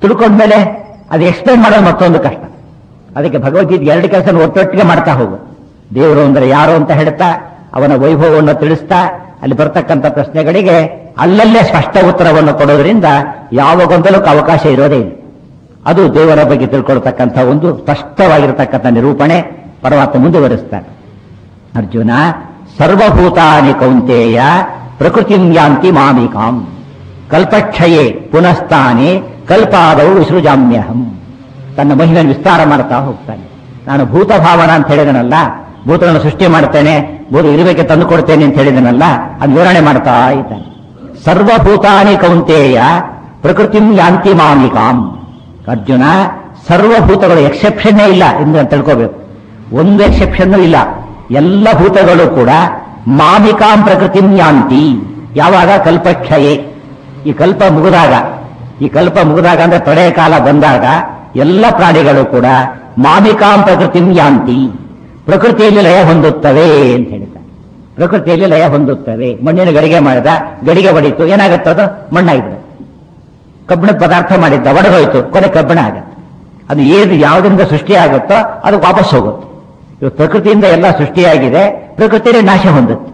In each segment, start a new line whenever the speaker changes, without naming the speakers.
ತಿಳ್ಕೊಂಡ್ಮೇಲೆ ಅದು ಎಕ್ಸ್ಪ್ಲೈನ್ ಮಾಡೋದು ಮತ್ತೊಂದು ಕಷ್ಟ ಅದಕ್ಕೆ ಭಗವದ್ಗೀತೆ ಎರಡು ಕೆಲಸ ಒಟ್ಟೊಟ್ಟಿಗೆ ಮಾಡ್ತಾ ಹೋಗು ದೇವರು ಅಂದ್ರೆ ಯಾರು ಅಂತ ಹೇಳ್ತಾ ಅವನ ವೈಭವವನ್ನು ತಿಳಿಸ್ತಾ ಅಲ್ಲಿ ಬರ್ತಕ್ಕಂಥ ಪ್ರಶ್ನೆಗಳಿಗೆ ಅಲ್ಲಲ್ಲೇ ಸ್ಪಷ್ಟ ಉತ್ತರವನ್ನು ಕೊಡೋದ್ರಿಂದ ಯಾವ ಗೊಂದಲಕ್ಕೂ ಅವಕಾಶ ಇರೋದೇ ಇಲ್ಲ ಅದು ದೇವರ ಬಗ್ಗೆ ತಿಳ್ಕೊಳ್ತಕ್ಕಂಥ ಒಂದು ಸ್ಪಷ್ಟವಾಗಿರತಕ್ಕಂಥ ನಿರೂಪಣೆ ಪರಮಾತ್ಮ ಮುಂದುವರಿಸ್ತಾನೆ ಅರ್ಜುನ ಸರ್ವಭೂತಾನಿ ಕೌಂತೇಯ ಪ್ರಕೃತಿಂ ಯಾಂತಿ ಮಾಮಿಕಾಂ ಕಲ್ಪಕ್ಷಯೇ ಪುನಸ್ತಾನೆ ಕಲ್ಪಾದವು ವಿಸೃಜಾಮ್ಯಹಂ ತನ್ನ ಮಹಿಮೆಯನ್ನು ವಿಸ್ತಾರ ಮಾಡ್ತಾ ಹೋಗ್ತಾನೆ ನಾನು ಭೂತಭಾವನ ಅಂತ ಹೇಳಿದನಲ್ಲ ಭೂತಗಳನ್ನು ಸೃಷ್ಟಿ ಮಾಡ್ತೇನೆ ಭೂತ ಇರುವಿಕೆ ತಂದು ಕೊಡ್ತೇನೆ ಅಂತ ಹೇಳಿದನಲ್ಲ ಅದು ವಿವರಣೆ ಮಾಡ್ತಾ ಇದ್ದಾನೆ ಸರ್ವಭೂತಾನಿ ಕೌಂತೇಯ ಪ್ರಕೃತಿಂ ಯಾಂತಿ ಮಾಮಿಕಾಂ ಅರ್ಜುನ ಸರ್ವಭೂತಗಳು ಎಕ್ಸೆಪ್ಷನ್ನೇ ಇಲ್ಲ ಎಂದು ತಿಳ್ಕೋಬೇಕು ಒಂದು ಎಕ್ಸೆಪ್ಷನ್ ಇಲ್ಲ ಎಲ್ಲ ಭೂತಗಳು ಕೂಡ ಮಾಮಿಕಾಂ ಪ್ರಕೃತಿಂ ಯಾಂತಿ ಯಾವಾಗ ಕಲ್ಪಕ್ಷಯೇ ಈ ಕಲ್ಪ ಮುಗಿದಾಗ ಈ ಕಲ್ಪ ಮುಗಿದಾಗ ಅಂದ್ರೆ ತೊಡೆಯ ಕಾಲ ಬಂದಾಗ ಎಲ್ಲ ಪ್ರಾಣಿಗಳು ಕೂಡ ಮಾಮಿಕಾಂ ಪ್ರಕೃತಿಂ ಯಾಂತಿ ಪ್ರಕೃತಿಯಲ್ಲಿ ಲಯ ಹೊಂದುತ್ತವೆ ಅಂತ ಹೇಳಿದ್ದಾರೆ ಪ್ರಕೃತಿಯಲ್ಲಿ ಲಯ ಹೊಂದುತ್ತವೆ ಮಣ್ಣಿನ ಗಡಿಗೆ ಮಾಡಿದ ಗಡಿಗೆ ಹೊಡಿತು ಏನಾಗುತ್ತದು ಮಣ್ಣಾಗಿಬಿಡುತ್ತೆ ಕಬ್ಬಿಣದ ಪದಾರ್ಥ ಮಾಡಿದ್ದ ಒಡೆದೋಯ್ತು ಕೊನೆ ಕಬ್ಬಿಣ ಆಗತ್ತೆ ಅದು ಏನು ಯಾವುದರಿಂದ ಸೃಷ್ಟಿಯಾಗುತ್ತೋ ಅದು ವಾಪಸ್ ಹೋಗುತ್ತೆ ಇವತ್ತು ಪ್ರಕೃತಿಯಿಂದ ಎಲ್ಲ ಸೃಷ್ಟಿಯಾಗಿದೆ ಪ್ರಕೃತಿಯಲ್ಲಿ ನಾಶ ಹೊಂದುತ್ತೆ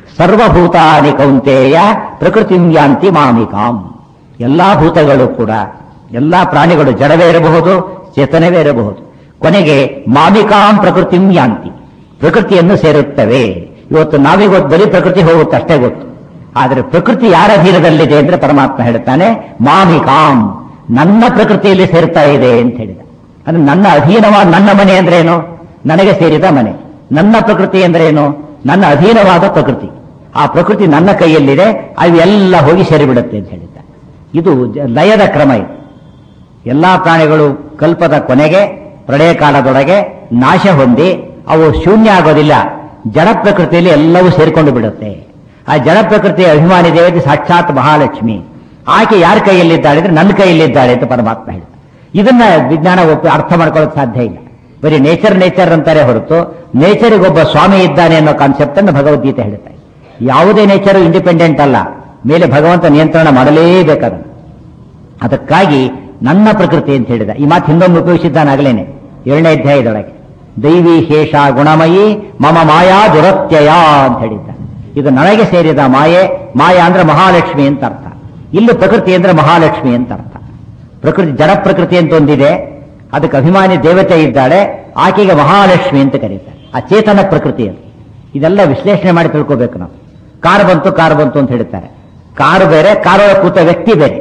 ಸರ್ವಭೂತಾನಿ ಕೌಂತೇಯ ಪ್ರಕೃತಿ ಯಾಂತಿ ಮಾಮಿಕಾಂ ಎಲ್ಲಾ ಭೂತಗಳು ಕೂಡ ಎಲ್ಲಾ ಪ್ರಾಣಿಗಳು ಜಡವೇ ಇರಬಹುದು ಚೇತನವೇ ಇರಬಹುದು ಕೊನೆಗೆ ಮಾಮಿಕಾಂ ಪ್ರಕೃತಿ ಯಾಂತಿ ಪ್ರಕೃತಿಯನ್ನು ಸೇರುತ್ತವೆ ಇವತ್ತು ನಾವಿಗೊತ್ತು ಬರೀ ಪ್ರಕೃತಿ ಹೋಗುತ್ತೆ ಅಷ್ಟೇ ಗೊತ್ತು ಆದರೆ ಪ್ರಕೃತಿ ಯಾರ ಅಧೀನದಲ್ಲಿದೆ ಅಂದ್ರೆ ಪರಮಾತ್ಮ ಹೇಳ್ತಾನೆ ಮಾಮಿಕಾಂ ನನ್ನ ಪ್ರಕೃತಿಯಲ್ಲಿ ಸೇರ್ತಾ ಇದೆ ಅಂತ ಹೇಳಿದ ಅಂದ್ರೆ ನನ್ನ ಅಧೀನವಾದ ನನ್ನ ಮನೆ ಅಂದ್ರೆ ಏನು ನನಗೆ ಸೇರಿದ ಮನೆ ನನ್ನ ಪ್ರಕೃತಿ ಅಂದ್ರೆ ಏನು ನನ್ನ ಅಧೀನವಾದ ಪ್ರಕೃತಿ ಆ ಪ್ರಕೃತಿ ನನ್ನ ಕೈಯಲ್ಲಿದೆ ಅವೆಲ್ಲ ಹೋಗಿ ಸೇರಿಬಿಡುತ್ತೆ ಅಂತ ಹೇಳಿದ್ದ ಇದು ಜ- ಲಯದ ಕ್ರಮ ಇದು ಎಲ್ಲಾ ಪ್ರಾಣಿಗಳು ಕಲ್ಪದ ಕೊನೆಗೆ ಪ್ರಳಯ ಕಾಲದೊಳಗೆ ನಾಶ ಹೊಂದಿ ಅವು ಶೂನ್ಯ ಆಗೋದಿಲ್ಲ ಜಡ ಪ್ರಕೃತಿಯಲ್ಲಿ ಎಲ್ಲವೂ ಸೇರಿಕೊಂಡು ಬಿಡುತ್ತೆ ಆ ಜಡ ಪ್ರಕೃತಿಯ ಅಭಿಮಾನಿ ದೇವತೆ ಸಾಕ್ಷಾತ್ ಮಹಾಲಕ್ಷ್ಮಿ ಆಕೆ ಯಾರ ಕೈಯಲ್ಲಿದ್ದಾಳೆ ಅಂದ್ರೆ ನನ್ನ ಕೈಯಲ್ಲಿದ್ದಾಳೆ ಅಂತ ಪರಮಾತ್ಮ ಹೇಳಿದ ಇದನ್ನ ವಿಜ್ಞಾನ ಒಪ್ಪಿ ಅರ್ಥ ಮಾಡ್ಕೊಳ್ಳೋಕೆ ಸಾಧ್ಯ ಇಲ್ಲ ಬರೀ ನೇಚರ್ ನೇಚರ್ ಅಂತಾರೆ ಹೊರತು ನೇಚರಿಗೆ ಒಬ್ಬ ಸ್ವಾಮಿ ಇದ್ದಾನೆ ಅನ್ನೋ ಕಾನ್ಸೆಪ್ಟ್ ಅನ್ನು ಭಗವದ್ಗೀತೆ ಹೇಳುತ್ತೆ ಯಾವುದೇ ನೇಚರ್ ಇಂಡಿಪೆಂಡೆಂಟ್ ಅಲ್ಲ ಮೇಲೆ ಭಗವಂತ ನಿಯಂತ್ರಣ ಮಾಡಲೇಬೇಕಾದ ಅದಕ್ಕಾಗಿ ನನ್ನ ಪ್ರಕೃತಿ ಅಂತ ಹೇಳಿದ ಈ ಮಾತು ಹಿಂದೊಮ್ಮೆ ಉಪಯೋಗಿಸಿದ್ದಾನಾಗಲೇನೆ ಏಳನೇ ಅಧ್ಯಾಯದೊಳಗೆ ದೈವಿ ಶೇಷ ಗುಣಮಯಿ ಮಮ ಮಾಯಾ ದುರತ್ಯಯ ಅಂತ ಹೇಳಿದ್ದ ಇದು ನನಗೆ ಸೇರಿದ ಮಾಯೆ ಮಾಯಾ ಅಂದ್ರೆ ಮಹಾಲಕ್ಷ್ಮಿ ಅಂತ ಅರ್ಥ ಇಲ್ಲಿ ಪ್ರಕೃತಿ ಅಂದ್ರೆ ಮಹಾಲಕ್ಷ್ಮಿ ಅಂತ ಅರ್ಥ ಪ್ರಕೃತಿ ಜಡ ಪ್ರಕೃತಿ ಅಂತ ಒಂದಿದೆ ಅದಕ್ಕೆ ಅಭಿಮಾನಿ ದೇವತೆ ಇದ್ದಾಳೆ ಆಕೆಗೆ ಮಹಾಲಕ್ಷ್ಮಿ ಅಂತ ಕರೀತಾರೆ ಆ ಚೇತನ ಪ್ರಕೃತಿ ಅದು ಇದೆಲ್ಲ ವಿಶ್ಲೇಷಣೆ ಮಾಡಿ ತಿಳ್ಕೋಬೇಕು ನಾವು ಕಾರ್ ಬಂತು ಕಾರ್ ಬಂತು ಅಂತ ಹೇಳ್ತಾರೆ ಕಾರು ಬೇರೆ ಕಾರೊಳಗೆ ಕೂತ ವ್ಯಕ್ತಿ ಬೇರೆ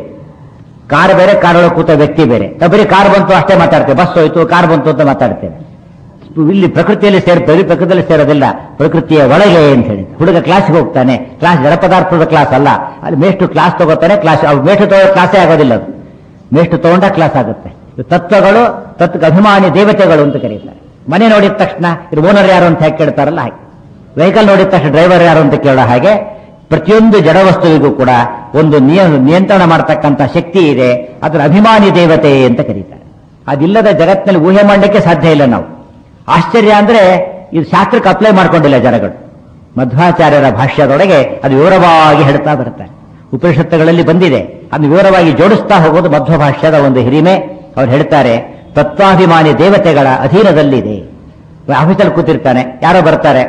ಕಾರ್ ಬೇರೆ ಕಾರೊಳಗೆ ಕೂತ ವ್ಯಕ್ತಿ ಬೇರೆ ನಾವು ಬರೀ ಕಾರ್ ಬಂತು ಅಷ್ಟೇ ಮಾತಾಡ್ತೇವೆ ಬಸ್ ಹೋಯ್ತು ಕಾರ್ ಬಂತು ಅಂತ ಮಾತಾಡ್ತೇವೆ ಇಲ್ಲಿ ಪ್ರಕೃತಿಯಲ್ಲಿ ಸೇರ್ತೇವೆ ಪ್ರಕೃತಿಯಲ್ಲಿ ಸೇರೋದಿಲ್ಲ ಪ್ರಕೃತಿಯ ಒಳಗೆ ಅಂತ ಹೇಳಿ ಹುಡುಗ ಕ್ಲಾಸ್ಗೆ ಹೋಗ್ತಾನೆ ಕ್ಲಾಸ್ ಜಡ ಪದಾರ್ಥದ ಕ್ಲಾಸ್ ಅಲ್ಲ ಅಲ್ಲಿ ಮೇಷ್ಟು ಕ್ಲಾಸ್ ತಗೋತಾನೆ ಕ್ಲಾಸ್ ಅವ್ರು ಮೇಷ್ಟು ತಗೋ ಕ್ಲಾಸೇ ಆಗೋದಿಲ್ಲ ಅದು ಮೇಷ್ಟು ತಗೊಂಡ ಕ್ಲಾಸ್ ಆಗುತ್ತೆ ಇವು ತತ್ವಗಳು ತತ್ವಕ್ಕೆ ಅಭಿಮಾನಿ ದೇವತೆಗಳು ಅಂತ ಕರೀತಾರೆ ಮನೆ ನೋಡಿದ ತಕ್ಷಣ ಇದು ಓನರ್ ಯಾರು ಅಂತ ಹೇಗೆ ಕೇಳ್ತಾರಲ್ಲ ಹಾಗೆ ವೆಹಿಕಲ್ ನೋಡಿದ ತಕ್ಷಣ ಡ್ರೈವರ್ ಯಾರು ಅಂತ ಕೇಳೋ ಹಾಗೆ ಪ್ರತಿಯೊಂದು ಜಡ ವಸ್ತುವಿಗೂ ಕೂಡ ಒಂದು ನಿಯ ನಿಯಂತ್ರಣ ಮಾಡತಕ್ಕಂಥ ಶಕ್ತಿ ಇದೆ ಅದರ ಅಭಿಮಾನಿ ದೇವತೆ ಅಂತ ಕರೀತಾರೆ ಅದಿಲ್ಲದ ಜಗತ್ತಿನಲ್ಲಿ ಊಹೆ ಮಾಡಲಿಕ್ಕೆ ಸಾಧ್ಯ ಇಲ್ಲ ನಾವು ಆಶ್ಚರ್ಯ ಅಂದ್ರೆ ಇದು ಶಾಸ್ತ್ರಕ್ಕೆ ಅಪ್ಲೈ ಮಾಡ್ಕೊಂಡಿಲ್ಲ ಜನಗಳು ಮಧ್ವಾಚಾರ್ಯರ ಭಾಷ್ಯದೊಳಗೆ ಅದು ವಿವರವಾಗಿ ಹೇಳ್ತಾ ಬರ್ತಾರೆ ಉಪನಿಷತ್ತುಗಳಲ್ಲಿ ಬಂದಿದೆ ಅದನ್ನು ವಿವರವಾಗಿ ಜೋಡಿಸ್ತಾ ಹೋಗೋದು ಮಧ್ವ ಭಾಷ್ಯದ ಒಂದು ಹಿರಿಮೆ ಅವ್ರು ಹೇಳ್ತಾರೆ ತತ್ವಾಭಿಮಾನಿ ದೇವತೆಗಳ ಅಧೀನದಲ್ಲಿದೆ ಆಫೀಸಲ್ಲಿ ಕೂತಿರ್ತಾನೆ ಯಾರೋ ಬರ್ತಾರೆ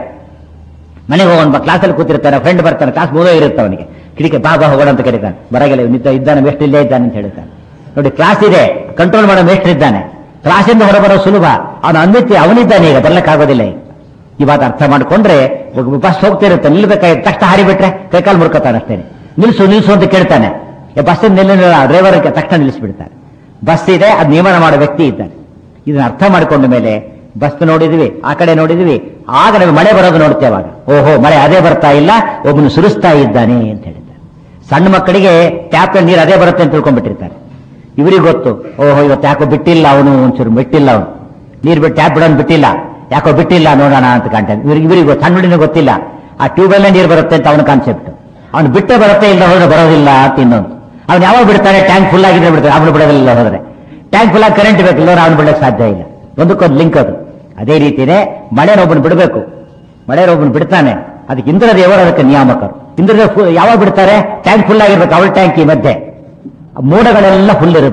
ಮನೆಗೆ ಹೋಗೋಣ ಕ್ಲಾಸಲ್ಲಿ ಕೂತಿರ್ತಾನೆ ಫ್ರೆಂಡ್ ಬರ್ತಾನೆ ಕ್ಲಾಸ್ ಮುಗಿದೋ ಇರುತ್ತೆ ಅವನಿಗೆ ಕಿಡಿಕೆ ಬಾ ಬಾ ಹೋಗೋಣ ಅಂತ ಕರೀತಾನೆ ಬರಗಿಲ್ಲ ನಿಂತ ಇದ್ದಾನೆ ಮೇಷ್ಟ್ರು ಇಲ್ಲೇ ಇದ್ದಾನೆ ಅಂತ ಹೇಳ್ತಾನೆ ನೋಡಿ ಕ್ಲಾಸ್ ಇದೆ ಕಂಟ್ರೋಲ್ ಮಾಡೋ ಮೇಷ್ಟ್ರು ಇದ್ದಾನೆ ಕ್ಲಾಸಿಂದ ಹೊರಬರೋ ಸುಲಭ ಅವನು ಅಂದಿತ್ತು ಅವನಿದ್ದಾನೆ ಈಗ ಬರ್ಲಿಕ್ಕಾಗೋದಿಲ್ಲ ಈಗ ಈ ಮಾತು ಅರ್ಥ ಮಾಡ್ಕೊಂಡ್ರೆ ಒಬ್ಬ ಬಸ್ ಹೋಗ್ತಿರುತ್ತೆ ನಿಲ್ಬೇಕಾಗಿ ತಕ್ಷಣ ಹಾರಿಬಿಟ್ರೆ ಕೈಕಾಲು ಮುರ್ಕೋತಾನೆ ಅಷ್ಟೇನೆ ನಿಲ್ಸು ನಿಲ್ಸು ಅಂತ ಕೇಳ್ತಾನೆ ಬಸ್ ನಿಲ್ಲ ಡ್ರೈವರ್ ತಕ್ಷಣ ನಿಲ್ಲಿಸ್ಬಿಡ್ತಾನೆ ಬಸ್ ಇದೆ ಅದು ನಿಯಮನ ಮಾಡೋ ವ್ಯಕ್ತಿ ಇದ್ದಾನೆ ಇದನ್ನ ಅರ್ಥ ಮಾಡ್ಕೊಂಡ ಮೇಲೆ ಬಸ್ ನೋಡಿದ್ವಿ ಆ ಕಡೆ ನೋಡಿದ್ವಿ ಆಗ ನಮಗೆ ಮಳೆ ಬರೋದು ನೋಡ್ತೇವೆ ಅವಾಗ ಓಹೋ ಮಳೆ ಅದೇ ಬರ್ತಾ ಇಲ್ಲ ಒಬ್ಬನು ಸುರಿಸ್ತಾ ಇದ್ದಾನೆ ಅಂತ ಹೇಳಿದ್ದಾರೆ ಸಣ್ಣ ಮಕ್ಕಳಿಗೆ ಟ್ಯಾಪ್ ನೀರು ಅದೇ ಬರುತ್ತೆ ಅಂತ ತಿಳ್ಕೊಂಡ್ಬಿಟ್ಟಿರ್ತಾರೆ ಇವರಿಗೆ ಗೊತ್ತು ಓಹೋ ಇವತ್ತು ಯಾಕೋ ಬಿಟ್ಟಿಲ್ಲ ಅವನು ಒಂಚೂರು ಬಿಟ್ಟಿಲ್ಲ ಅವನು ನೀರು ಬಿಟ್ಟು ಟ್ಯಾಪ್ ಬಿಡೋನು ಬಿಟ್ಟಿಲ್ಲ ಯಾಕೋ ಬಿಟ್ಟಿಲ್ಲ ನೋಡೋಣ ಅಂತ ಕಾಣ್ತಾನೆ ಇವ್ರಿಗೆ ಇವರಿಗೆ ಗೊತ್ತು ಸಣ್ಣ ಹುಡುಗನಿಗೆ ಗೊತ್ತಿಲ್ಲ ಆ ಟ್ಯೂಬಲ್ಲೇ ನೀರು ಬರುತ್ತೆ ಅಂತ ಅವನ ಕಾನ್ಸೆಪ್ಟ್ ಅವನು ಬಿಟ್ಟೆ ಬರುತ್ತೆ ಇಲ್ಲ ಹೋದ್ರೆ ಬರೋದಿಲ್ಲ ಅಂತ ಇನ್ನೊಂದು ಅವ್ನು ಯಾವಾಗ ಬಿಡ್ತಾನೆ ಟ್ಯಾಂಕ್ ಫುಲ್ ಆಗಿದ್ರೆ ಬಿಡ್ತಾನೆ ಅವನು ಬಿಡೋದಿಲ್ಲ ಹೋದ್ರೆ ಟ್ಯಾಂಕ್ ಫುಲ್ ಆಗಿ ಕರೆಂಟ್ ಬೇಕಿಲ್ಲ ಅವ್ನು ಬಿಡಕ್ಕೆ ಸಾಧ್ಯ ಇಲ್ಲ ಒಂದಕ್ಕೊಂದು ಲಿಂಕ್ ಅದು ಅದೇ ರೀತಿನೇ ಮಳೆನೊಬ್ಬನು ಬಿಡಬೇಕು ಮಳೆನೊಬ್ಬನು ಬಿಡ್ತಾನೆ ಅದಕ್ಕೆ ಇಂದ್ರ ದೇವರು ಅದಕ್ಕೆ ನಿಯಾಮಕರು ಇಂದ್ರ ದೇವರು ಯಾವಾಗ ಬಿಡ್ತಾರೆ ಟ್ಯಾಂಕ್ ಫುಲ್ ಆಗಿರ್ಬೇಕು ಅವಳ ಟ್ಯಾಂಕ್ ಈ ಮಧ್ಯೆ ಮೋಡಗಳೆಲ್ಲ ಫುಲ್ ಇರಬೇಕು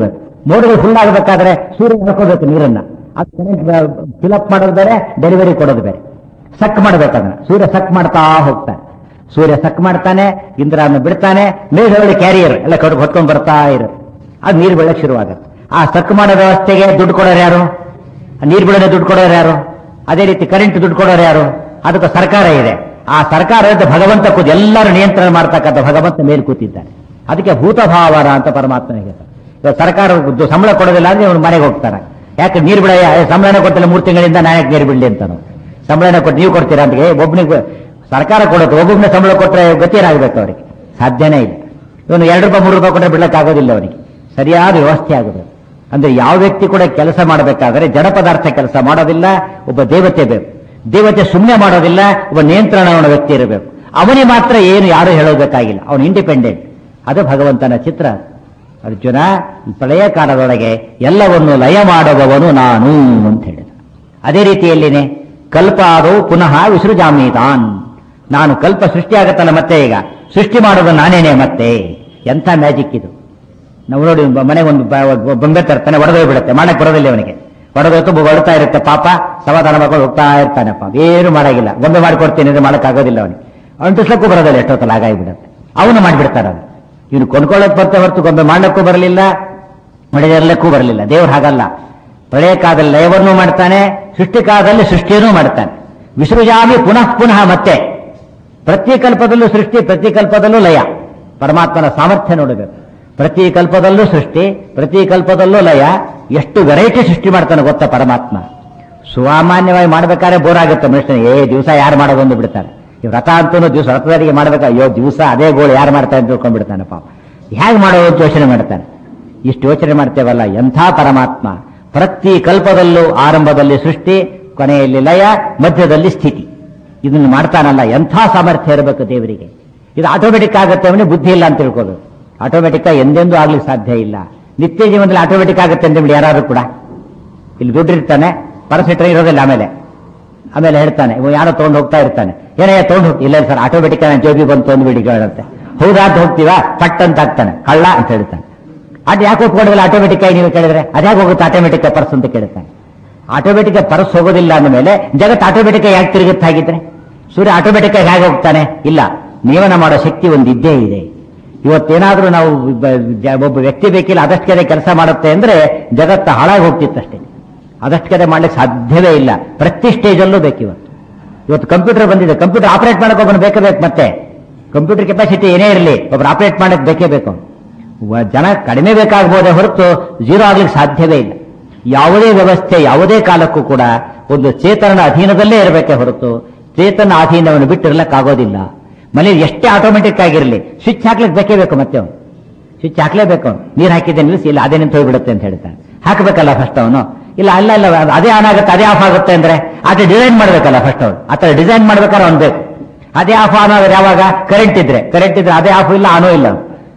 ಮೋಡಗಳು ಫುಲ್ ಆಗಬೇಕಾದ್ರೆ ಸೂರ್ಯ ಹಾಕೋಬೇಕು ನೀರನ್ನ ಅದು ಕರೆಂಟ್ ಫಿಲಪ್ ಮಾಡೋದು ಬೇರೆ ಡೆಲಿವರಿ ಕೊಡೋದು ಬೇರೆ ಸಕ್ ಮಾಡಬೇಕದನ್ನ ಸೂರ್ಯ ಸಕ್ ಮಾಡ್ತಾ ಹೋಗ್ತಾನೆ ಸೂರ್ಯ ಸಕ್ ಮಾಡ್ತಾನೆ ಇಂದ್ರನ ಬಿಡ್ತಾನೆ ಮೇಲ್ಗಡೆ ಕ್ಯಾರಿಯರ್ ಎಲ್ಲ ಕಡೆ ಹೊತ್ಕೊಂಡ್ ಬರ್ತಾ ಇರುತ್ತೆ ಅದು ನೀರು ಬೀಳಕ್ ಶುರುವಾಗುತ್ತೆ ಆ ಸಕ್ ಮಾಡೋ ವ್ಯವಸ್ಥೆಗೆ ದುಡ್ಡು ಕೊಡೋರು ಯಾರು ಆ ನೀರು ಬಿಡೋದೇ ದುಡ್ಡು ಕೊಡೋರು ಯಾರು ಅದೇ ರೀತಿ ಕರೆಂಟ್ ದುಡ್ಡು ಕೊಡೋರು ಯಾರು ಅದಕ್ಕೆ ಸರ್ಕಾರ ಇದೆ ಆ ಸರ್ಕಾರದ ಭಗವಂತ ಕೂತು ಎಲ್ಲರೂ ನಿಯಂತ್ರಣ ಮಾಡ್ತಕ್ಕಂಥ ಭಗವಂತ ಮೇಲೆ ಕೂತಿದ್ದಾನೆ ಅದಕ್ಕೆ ಭೂತಭಾವರ ಅಂತ ಪರಮಾತ್ಮ ಹೇಳ್ತಾರೆ ಇವಾಗ ಸರ್ಕಾರ ದು- ಸಂಬಳ ಕೊಡೋದಿಲ್ಲ ಅಂದ್ರೆ ಅವ್ನು ಮನೆಗೆ ಹೋಗ್ತಾನೆ ಯಾಕೆ ನೀರು ಬಿಡ ಸಂಬಳನೇ ಕೊಟ್ಟಿಲ್ಲ ಮೂರು ತಿಂಗಳಿಂದ ನಾಯಕ್ ನೀರು ಬಿಡ್ಲಿ ಅಂತ ಸಂಬಳನೇ ಕೊಟ್ಟು ನೀವು ಕೊಡ್ತೀರಾ ಅಂತ ಒಬ್ಬನಿಗೆ ಸರ್ಕಾರ ಕೊಡುತ್ತೆ ಒಬ್ಬೊಬ್ಬನೇ ಸಂಬಳ ಕೊಟ್ಟರೆ ಗತಿ ಏನಾಗಬೇಕು ಅವರಿಗೆ ಸಾಧ್ಯನೇ ಇಲ್ಲ ಇವನು ಎರಡು ರೂಪಾಯಿ ಮೂರು ರೂಪಾಯಿ ಕೊಟ್ಟರೆ ಬಿಡ್ಲಿಕ್ಕೆ ಆಗೋದಿಲ್ಲ ಅವನಿಗೆ ಸರಿಯಾದ ವ್ಯವಸ್ಥೆ ಆಗೋದು ಅಂದ್ರೆ ಯಾವ ವ್ಯಕ್ತಿ ಕೂಡ ಕೆಲಸ ಮಾಡಬೇಕಾದ್ರೆ ಜಡ ಪದಾರ್ಥ ಕೆಲಸ ಮಾಡೋದಿಲ್ಲ ಒಬ್ಬ ದೇವತೆ ಬೇಕು ದೇವತೆ ಸುಮ್ಮನೆ ಮಾಡೋದಿಲ್ಲ ಒಬ್ಬ ನಿಯಂತ್ರಣ ವ್ಯಕ್ತಿ ಇರಬೇಕು ಅವನಿಗೆ ಮಾತ್ರ ಏನು ಯಾರು ಹೇಳೋದಕ್ಕಾಗಿಲ್ಲ ಅವನು ಇಂಡಿಪೆಂಡೆಂಟ್ ಅದು ಭಗವಂತನ ಚಿತ್ರ ಅರ್ಜುನ ಈ ಪ್ರಳಯ ಕಾಲದೊಳಗೆ ಎಲ್ಲವನ್ನು ಲಯ ಮಾಡುವವನು ನಾನು ಅಂತ ಹೇಳಿದ ಅದೇ ರೀತಿಯಲ್ಲಿನೇ ಕಲ್ಪ ಆದವು ಪುನಃ ವಿಸೃಜಾಮೀತಾನ್ ನಾನು ಕಲ್ಪ ಸೃಷ್ಟಿ ಆಗತ್ತಲ್ಲ ಮತ್ತೆ ಈಗ ಸೃಷ್ಟಿ ಮಾಡೋದು ನಾನೇನೆ ಮತ್ತೆ ಎಂಥ ಮ್ಯಾಜಿಕ್ ಇದು ನಾವು ನೋಡಿ ಬ- ಮನೆಗೆ ಒಂದು ಬ- ಒಬ್ಬ ಬೊಂಬೆ ತರ್ತಾನೆ ಒಡೆದೋಗಿ ಬಿಡುತ್ತೆ ಮಾಡಕ್ ಬರೋದಿಲ್ಲ ಅವನಿಗೆ ಒಡೆದೋಯ್ತು ಹೊಡ್ತಾ ಇರುತ್ತೆ ಪಾಪ ಸಮಾಧಾನ ಮಾಡ್ಕೊಂಡು ಹೋಗ್ತಾ ಇರ್ತಾನೆಪ್ಪ ಏನು ಮಾಡಾಗಿಲ್ಲ ಗೊಂಬೆ ಮಾಡಿಕೊಡ್ತೀನಿ ಅಂದ್ರೆ ಮಾಡಕ್ ಆಗೋದಿಲ್ಲ ಅವನಿಗೆ ಅಂಟಿಸ್ಲಕ್ಕೂ ಬರೋದಿಲ್ಲ ಎಷ್ಟೊತ್ತಲ್ಲ ಆಗಾಗಿಬಿಡುತ್ತೆ ಅವನು ಮಾಡಿಬಿಡ್ತಾರ ಅದು ಇವನು ಕೊಂಡ್ಕೊಳ್ಳೋಕೆ ಬರ್ತಾ ಹೊರತು ಗೊಂಬೆ ಮಾಡ್ಲಿಕ್ಕೂ ಬರಲಿಲ್ಲ ಮಳೆಯರ್ಲಕ್ಕೂ ಬರಲಿಲ್ಲ ದೇವ್ರು ಹಾಗಲ್ಲ ಪ್ರಳಯ ಕಾಲದಲ್ಲಿ ಲಯವನ್ನೂ ಮಾಡ್ತಾನೆ ಸೃಷ್ಟಿ ಕಾಲದಲ್ಲಿ ಸೃಷ್ಟಿಯನ್ನೂ ಮಾಡ್ತಾನೆ ವಿಸೃಜಾಮಿ ಪುನಃ ಪುನಃ ಮತ್ತೆ ಪ್ರತಿ ಕಲ್ಪದಲ್ಲೂ ಸೃಷ್ಟಿ ಪ್ರತಿ ಕಲ್ಪದಲ್ಲೂ ಲಯ ಪರಮಾತ್ಮನ ಸಾಮರ್ಥ್ಯ ನೋಡಬೇಕು ಪ್ರತಿ ಕಲ್ಪದಲ್ಲೂ ಸೃಷ್ಟಿ ಪ್ರತಿ ಕಲ್ಪದಲ್ಲೂ ಲಯ ಎಷ್ಟು ವೆರೈಟಿ ಸೃಷ್ಟಿ ಮಾಡ್ತಾನೆ ಗೊತ್ತಾ ಪರಮಾತ್ಮ ಸುಸಾಮಾನ್ಯವಾಗಿ ಮಾಡ್ಬೇಕಾದ್ರೆ ಬೋರ್ ಆಗುತ್ತೆ ಮನುಷ್ಯನಿಗೆ ಏ ದಿವಸ ಯಾರು ಮಾಡೋದೊಂದು ಬಿಡ್ತಾರೆ ಈ ವ್ರತ ಅಂತೂ ದಿವಸ ವ್ರತದಾರಿಗೆ ಮಾಡ್ಬೇಕು ಅಯ್ಯೋ ದಿವಸ ಅದೇ ಗೋಳು ಯಾರು ಮಾಡ್ತಾರೆ ಅಂತ ತಿಳ್ಕೊಂಡ್ಬಿಡ್ತಾನೆ ಪಾಪ ಹೇಗೆ ಮಾಡೋದು ಅಂತ ಯೋಚನೆ ಮಾಡ್ತಾನೆ ಇಷ್ಟು ಯೋಚನೆ ಮಾಡ್ತೇವಲ್ಲ ಎಂಥ ಪರಮಾತ್ಮ ಪ್ರತಿ ಕಲ್ಪದಲ್ಲೂ ಆರಂಭದಲ್ಲಿ ಸೃಷ್ಟಿ ಕೊನೆಯಲ್ಲಿ ಲಯ ಮಧ್ಯದಲ್ಲಿ ಸ್ಥಿತಿ ಇದನ್ನು ಮಾಡ್ತಾನಲ್ಲ ಎಂಥ ಸಾಮರ್ಥ್ಯ ಇರಬೇಕು ದೇವರಿಗೆ ಇದು ಆಟೋಮೆಟಿಕ್ ಆಗುತ್ತೆ ಅವನಿಗೆ ಬುದ್ಧಿ ಇಲ್ಲ ಅಂತ ತಿಳ್ಕೋದು ಆಟೋಮೆಟಿಕ್ ಎಂದೆಂದೂ ಆಗ್ಲಿಕ್ಕೆ ಸಾಧ್ಯ ಇಲ್ಲ ನಿತ್ಯ ಜೀವನದಲ್ಲಿ ಆಟೋಮೆಟಿಕ್ ಆಗುತ್ತೆ ಅಂತ ಹೇಳಿ ಯಾರು ಕೂಡ ಇಲ್ಲಿ ದುಡ್ಡು ಇರ್ತಾನೆ ಪರಸಿಟ್ರೆ ಇರೋದಿಲ್ಲ ಆಮೇಲೆ ಆಮೇಲೆ ಹೇಳ್ತಾನೆ ಇವ ಯಾರೋ ತಗೊಂಡು ಹೋಗ್ತಾ ಇರ್ತಾನೆ ಏನಯ್ಯ ತಗೊಂಡು ಹೋಗಿ ಇಲ್ಲ ಸರ್ ಆಟೋಮೆಟಿಕ್ ನಾನು ಜೋಬಿ ಬಂತು ತೊಂದು ಬಿಡಿ ಹೇಳುತ್ತೆ ಹೌದಾ ಅಂತ ಹೋಗ್ತೀವಾ ಪಟ್ ಅಂತ ಆಗ್ತಾನೆ ಕಳ್ಳ ಅಂತ ಹೇಳ್ತಾನೆ ಅದು ಯಾಕೆ ಒಪ್ಕೊಂಡಿಲ್ಲ ಆಟೋಮೆಟಿಕ್ ಆಗಿ ನೀವು ಕೇಳಿದ್ರೆ ಅದ್ಯಾಕೆ ಹೋಗುತ್ತೆ ಆಟೋಮೆಟಿಕ್ ಪರ್ಸ್ ಅಂತ ಕೇಳ್ತಾನೆ ಆಟೋಮೆಟಿಕ್ ಪರ್ಸ್ ಹೋಗೋದಿಲ್ಲ ಅಂದಮೇಲೆ ಜಗತ್ತು ಆಟೋಮೆಟಿಕ್ ಯಾಕೆ ತಿರುಗುತ್ತೆ ಹಾಗಿದ್ರೆ ಸೂರ್ಯ ಆಟೋಮೆಟಿಕ್ ಆಗಿ ಹೇಗೆ ಹೋಗ್ತಾನೆ ಇಲ್ಲ ನಿಯಮನ ಮಾಡೋ ಶಕ್ತಿ ಒಂದು ಇದ್ದೇ ಇದೆ ಇವತ್ತೇನಾದ್ರೂ ನಾವು ಬ- ಜ- ಒಬ್ಬ ವ್ಯಕ್ತಿ ಬೇಕಿಲ್ಲ ಅದಷ್ಟು ಕಡೆ ಕೆಲಸ ಮಾಡುತ್ತೆ ಅಂದ್ರೆ ಜಗತ್ತು ಹಾಳಾಗಿ ಹೋಗ್ತಿತ್ತಷ್ಟೇ ಅದಷ್ಟು ಕಡೆ ಮಾಡ್ಲಿಕ್ಕೆ ಸಾಧ್ಯವೇ ಇಲ್ಲ ಪ್ರತಿ ಸ್ಟೇಜಲ್ಲೂ ಬೇಕು ಇವತ್ತು ಇವತ್ತು ಕಂಪ್ಯೂಟರ್ ಬಂದಿದೆ ಕಂಪ್ಯೂಟರ್ ಆಪರೇಟ್ ಮಾಡಕ್ಕೆ ಒಬ್ಬನು ಬೇಕೇ ಬೇಕು ಮತ್ತೆ ಕಂಪ್ಯೂಟರ್ ಕೆಪಾಸಿಟಿ ಏನೇ ಇರಲಿ ಒಬ್ರು ಆಪರೇಟ್ ಮಾಡಕ್ಕೆ ಬೇಕೇ ಬೇಕು ವ- ಜನ ಕಡಿಮೆ ಬೇಕಾಗಬಹುದೇ ಹೊರತು ಜೀರೋ ಆಗ್ಲಿಕ್ಕೆ ಸಾಧ್ಯವೇ ಇಲ್ಲ ಯಾವುದೇ ವ್ಯವಸ್ಥೆ ಯಾವುದೇ ಕಾಲಕ್ಕೂ ಕೂಡ ಒಂದು ಚೇತನನ ಅಧೀನದಲ್ಲೇ ಇರಬೇಕೇ ಹೊರತು ಚೇತನ ಅಧೀನವನ್ನು ಬಿಟ್ಟಿರ್ಲಕ್ಕಾಗೋದಿಲ್ಲ ಮನೇಲಿ ಎಷ್ಟೇ ಆಟೋಮೆಟಿಕ್ ಆಗಿರಲಿ ಸ್ವಿಚ್ ಹಾಕ್ಲಿಕ್ಕೆ ಬೇಕೇ ಬೇಕು ಮತ್ತೆ ಅವನು ಸ್ವಿಚ್ ಹಾಕ್ಲೇಬೇಕು ಅವನು ನೀರು ಹಾಕಿದ್ದೆ ನಿಲ್ಲಿಸಿ ಇಲ್ಲ ಅದೇ ನಿಂತು ಹೋಗ್ಬಿಡುತ್ತೆ ಅಂತ ಹೇಳ್ತಾನೆ ಹಾಕಬೇಕಲ್ಲ ಫಸ್ಟ್ ಅವನು ಇಲ್ಲ ಅಲ್ಲ ಇಲ್ಲ ಅದು ಅದೇ ಆನ್ ಆಗುತ್ತೆ ಅದೇ ಆಫ್ ಆಗುತ್ತೆ ಅಂದ್ರೆ ಅದೇ ಡಿಸೈನ್ ಮಾಡ್ಬೇಕಲ್ಲ ಫಸ್ಟ್ ಅವನು ಆ ಥರ ಡಿಸೈನ್ ಮಾಡ್ಬೇಕಾದ್ರೆ ಅವ್ನು ಬೇಕು ಅದೇ ಆಫ್ ಆನ್ ಆದ್ರೆ ಯಾವಾಗ ಕರೆಂಟ್ ಇದ್ರೆ ಕರೆಂಟ್ ಇದ್ರೆ ಅದೇ ಆಫ್ ಇಲ್ಲ ಆನೂ ಇಲ್ಲ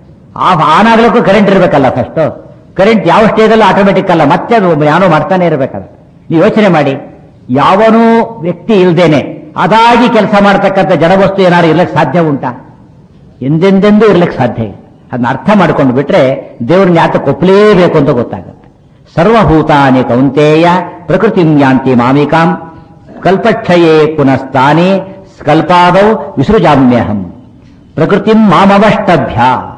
ಆಫ್ ಆನ್ ಆಗ್ಲಿಕ್ಕೂ ಕರೆಂಟ್ ಇರಬೇಕಲ್ಲ ಫಸ್ಟ್ ಕರೆಂಟ್ ಯಾವ ಸ್ಟೇಜಲ್ಲೂ ಆಟೋಮೆಟಿಕ್ ಅಲ್ಲ ಮತ್ತೆ ಅದು ಯಾನೋ ಮಾಡ್ತಾನೆ ಇರಬೇಕಲ್ಲ ನೀವು ಯೋಚನೆ ಮಾಡಿ ಯಾವನೂ ವ್ಯಕ್ತಿ ಇಲ್ದೇನೆ ಅದಾಗಿ ಕೆಲಸ ಮಾಡ್ತಕ್ಕಂಥ ಜಡವಸ್ತು ಏನಾದ್ರು ಇರ್ಲಿಕ್ಕೆ ಸಾಧ್ಯ ಉಂಟಾ ಎಂದೆಂದೆಂದೂ ಇರ್ಲಿಕ್ಕೆ ಸಾಧ್ಯ ಇಲ್ಲ ಅದನ್ನ ಅರ್ಥ ಮಾಡ್ಕೊಂಡು ಬಿಟ್ರೆ ದೇವ್ರನ್ನ ಯಾತಕ್ಕೆ ಒಪ್ಪಲೇಬೇಕು ಅಂತ ಗೊತ್ತಾಗುತ್ತೆ ಸರ್ವಭೂತಾನಿ ಕೌಂತೇಯ ಪ್ರಕೃತಿ ಯಾಂತಿ ಮಾಮಿಕಾಂ ಕಲ್ಪಕ್ಷಯೇ ಪುನಸ್ತಾನಿ ಕಲ್ಪಾದೌ ವಿಸೃಜಾಮ್ಯಹಂ ಪ್ರಕೃತಿಂ ಮಾಮವಷ್ಟಭ್ಯ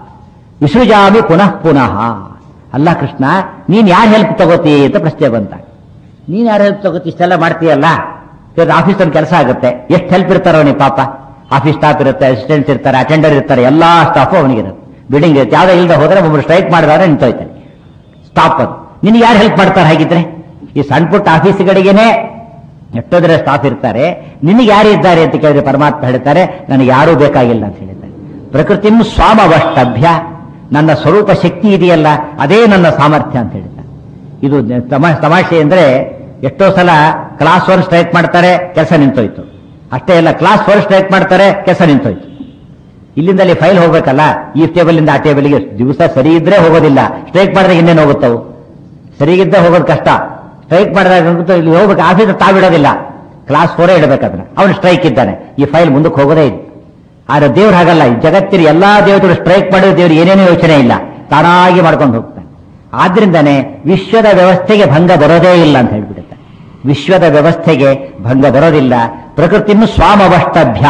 ವಿಸೃಜಾಮಿ ಪುನಃ ಪುನಃ ಅಲ್ಲ ಕೃಷ್ಣ ನೀನ್ ಯಾರ ಹೆಲ್ಪ್ ತಗೋತಿ ಅಂತ ಪ್ರಶ್ನೆ ಬಂತ ನೀನ್ ಯಾರ ಹೆಲ್ಪ್ ತಗೋತಿ ಇಷ್ಟೆಲ್ಲ ಮಾಡ್ತೀಯಲ್ಲ ಇವತ್ತು ಆಫೀಸ್ ಒಂದು ಕೆಲಸ ಆಗುತ್ತೆ ಎಷ್ಟು ಹೆಲ್ಪ್ ಇರ್ತಾರೋ ನೀ ಪಾಪ ಆಫೀಸ್ ಸ್ಟಾಫ್ ಇರುತ್ತೆ ಅಸಿಸ್ಟೆಂಟ್ಸ್ ಇರ್ತಾರೆ ಅಟೆಂಡರ್ ಇರ್ತಾರೆ ಎಲ್ಲಾ ಸ್ಟಾಫು ಅವನಿಗಿರುತ್ತೆ ಬಿಲ್ಡಿಂಗ್ ಇರುತ್ತೆ ಯಾವ್ದೋ ಇಲ್ಲದೆ ಹೋದ್ರೆ ಒಬ್ಬರು ಸ್ಟ್ರೈಕ್ ಮಾಡಿದವ್ರೆ ನಿಂತೋಯ್ತಾನೆ ಸ್ಟಾಪ್ ಅದು ನಿನಗೆ ಯಾರು ಹೆಲ್ಪ್ ಮಾಡ್ತಾರೆ ಹಾಗಿದ್ರೆ ಈ ಸಣ್ಣ ಪುಟ್ಟ ಆಫೀಸ್ಗಳಿಗೇನೆ ಎಷ್ಟೋದ್ರೆ ಸ್ಟಾಫ್ ಇರ್ತಾರೆ ನಿನಗೆ ಯಾರು ಇದ್ದಾರೆ ಅಂತ ಕೇಳಿದ್ರೆ ಪರಮಾತ್ಮ ಹೇಳ್ತಾರೆ ನನಗೆ ಯಾರೂ ಬೇಕಾಗಿಲ್ಲ ಅಂತ ಹೇಳಿದ್ದಾರೆ ಪ್ರಕೃತಿಂ ಸ್ವಾಮವಷ್ಟಭ್ಯ ನನ್ನ ಸ್ವರೂಪ ಶಕ್ತಿ ಇದೆಯಲ್ಲ ಅದೇ ನನ್ನ ಸಾಮರ್ಥ್ಯ ಅಂತ ಹೇಳಿದ್ದಾರೆ ಇದು ತಮಾ- ತಮಾಷೆ ಅಂದ್ರೆ ಎಷ್ಟೋ ಸಲ ಕ್ಲಾಸ್ ಒನ್ ಸ್ಟ್ರೈಕ್ ಮಾಡ್ತಾರೆ ಕೆಲಸ ನಿಂತೋಯ್ತು ಅಷ್ಟೇ ಅಲ್ಲ ಕ್ಲಾಸ್ ಫೋರ್ ಸ್ಟ್ರೈಕ್ ಮಾಡ್ತಾರೆ ಕೆಲಸ ನಿಂತೋಯ್ತು ಇಲ್ಲಿಂದ ಅಲ್ಲಿ ಫೈಲ್ ಹೋಗ್ಬೇಕಲ್ಲ ಈ ಟೇಬಲ್ ಇಂದ ಆ ಟೇಬಲ್ಗೆ ದಿವಸ ಸರಿ ಇದ್ರೆ ಹೋಗೋದಿಲ್ಲ ಸ್ಟ್ರೈಕ್ ಮಾಡಿದ್ರೆ ಇನ್ನೇನು ಹೋಗುತ್ತವು ಸರಿಗಿದ್ದ ಹೋಗೋದು ಕಷ್ಟ ಸ್ಟ್ರೈಕ್ ಮಾಡಿದಾಗ ಅಂತೂ ಇಲ್ಲಿ ಹೋಗ್ಬೇಕು ಆಫೀಸ್ ತಾವಿಡೋದಿಲ್ಲ ಕ್ಲಾಸ್ ಫೋರೇ ಇಡಬೇಕಾದ್ರೆ ಅವನು ಸ್ಟ್ರೈಕ್ ಇದ್ದಾನೆ ಈ ಫೈಲ್ ಮುಂದಕ್ಕೆ ಹೋಗೋದೇ ಇಲ್ಲ ಆದ್ರೆ ದೇವ್ರು ಹಾಗಲ್ಲ ಈ ಜಗತ್ತಿನ ಎಲ್ಲಾ ದೇವತೆಗಳು ಸ್ಟ್ರೈಕ್ ಮಾಡಿದ್ರೆ ದೇವ್ರು ಏನೇನೂ ಯೋಚನೆ ಇಲ್ಲ ತಾನಾಗಿ ಮಾಡ್ಕೊಂಡು ಹೋಗ್ತಾನೆ ಆದ್ರಿಂದನೇ ವಿಶ್ವದ ವ್ಯವಸ್ಥೆಗೆ ಭಂಗ ಬರೋದೇ ಇಲ್ಲ ಅಂತ ಹೇಳ್ಬಿಡುತ್ತೆ ವಿಶ್ವದ ವ್ಯವಸ್ಥೆಗೆ ಭಂಗ ಬರೋದಿಲ್ಲ ಪ್ರಕೃತಿಯನ್ನು ಸ್ವಾಮವಷ್ಟಭ್ಯ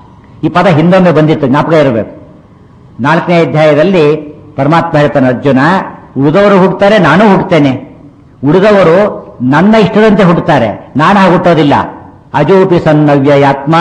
ಈ ಪದ ಹಿಂದೊಮ್ಮೆ ಬಂದಿತ್ತು ಜ್ಞಾಪಕ ಇರಬೇಕು ನಾಲ್ಕನೇ ಅಧ್ಯಾಯದಲ್ಲಿ ಪರಮಾತ್ಮ ಹೇಳ್ತಾನೆ ಅರ್ಜುನ ಉಳಿದವರು ಹುಟ್ಟುತ್ತಾರೆ ನಾನು ಹುಟ್ಟುತ್ತೇನೆ ಉಳಿದವರು ನನ್ನ ಇಷ್ಟದಂತೆ ಹುಟ್ಟುತ್ತಾರೆ ನಾನು ಹಾಗೆ ಹುಟ್ಟೋದಿಲ್ಲ ಅಜೋಪಿ ಸನ್ ಅವ್ಯಯಾತ್ಮ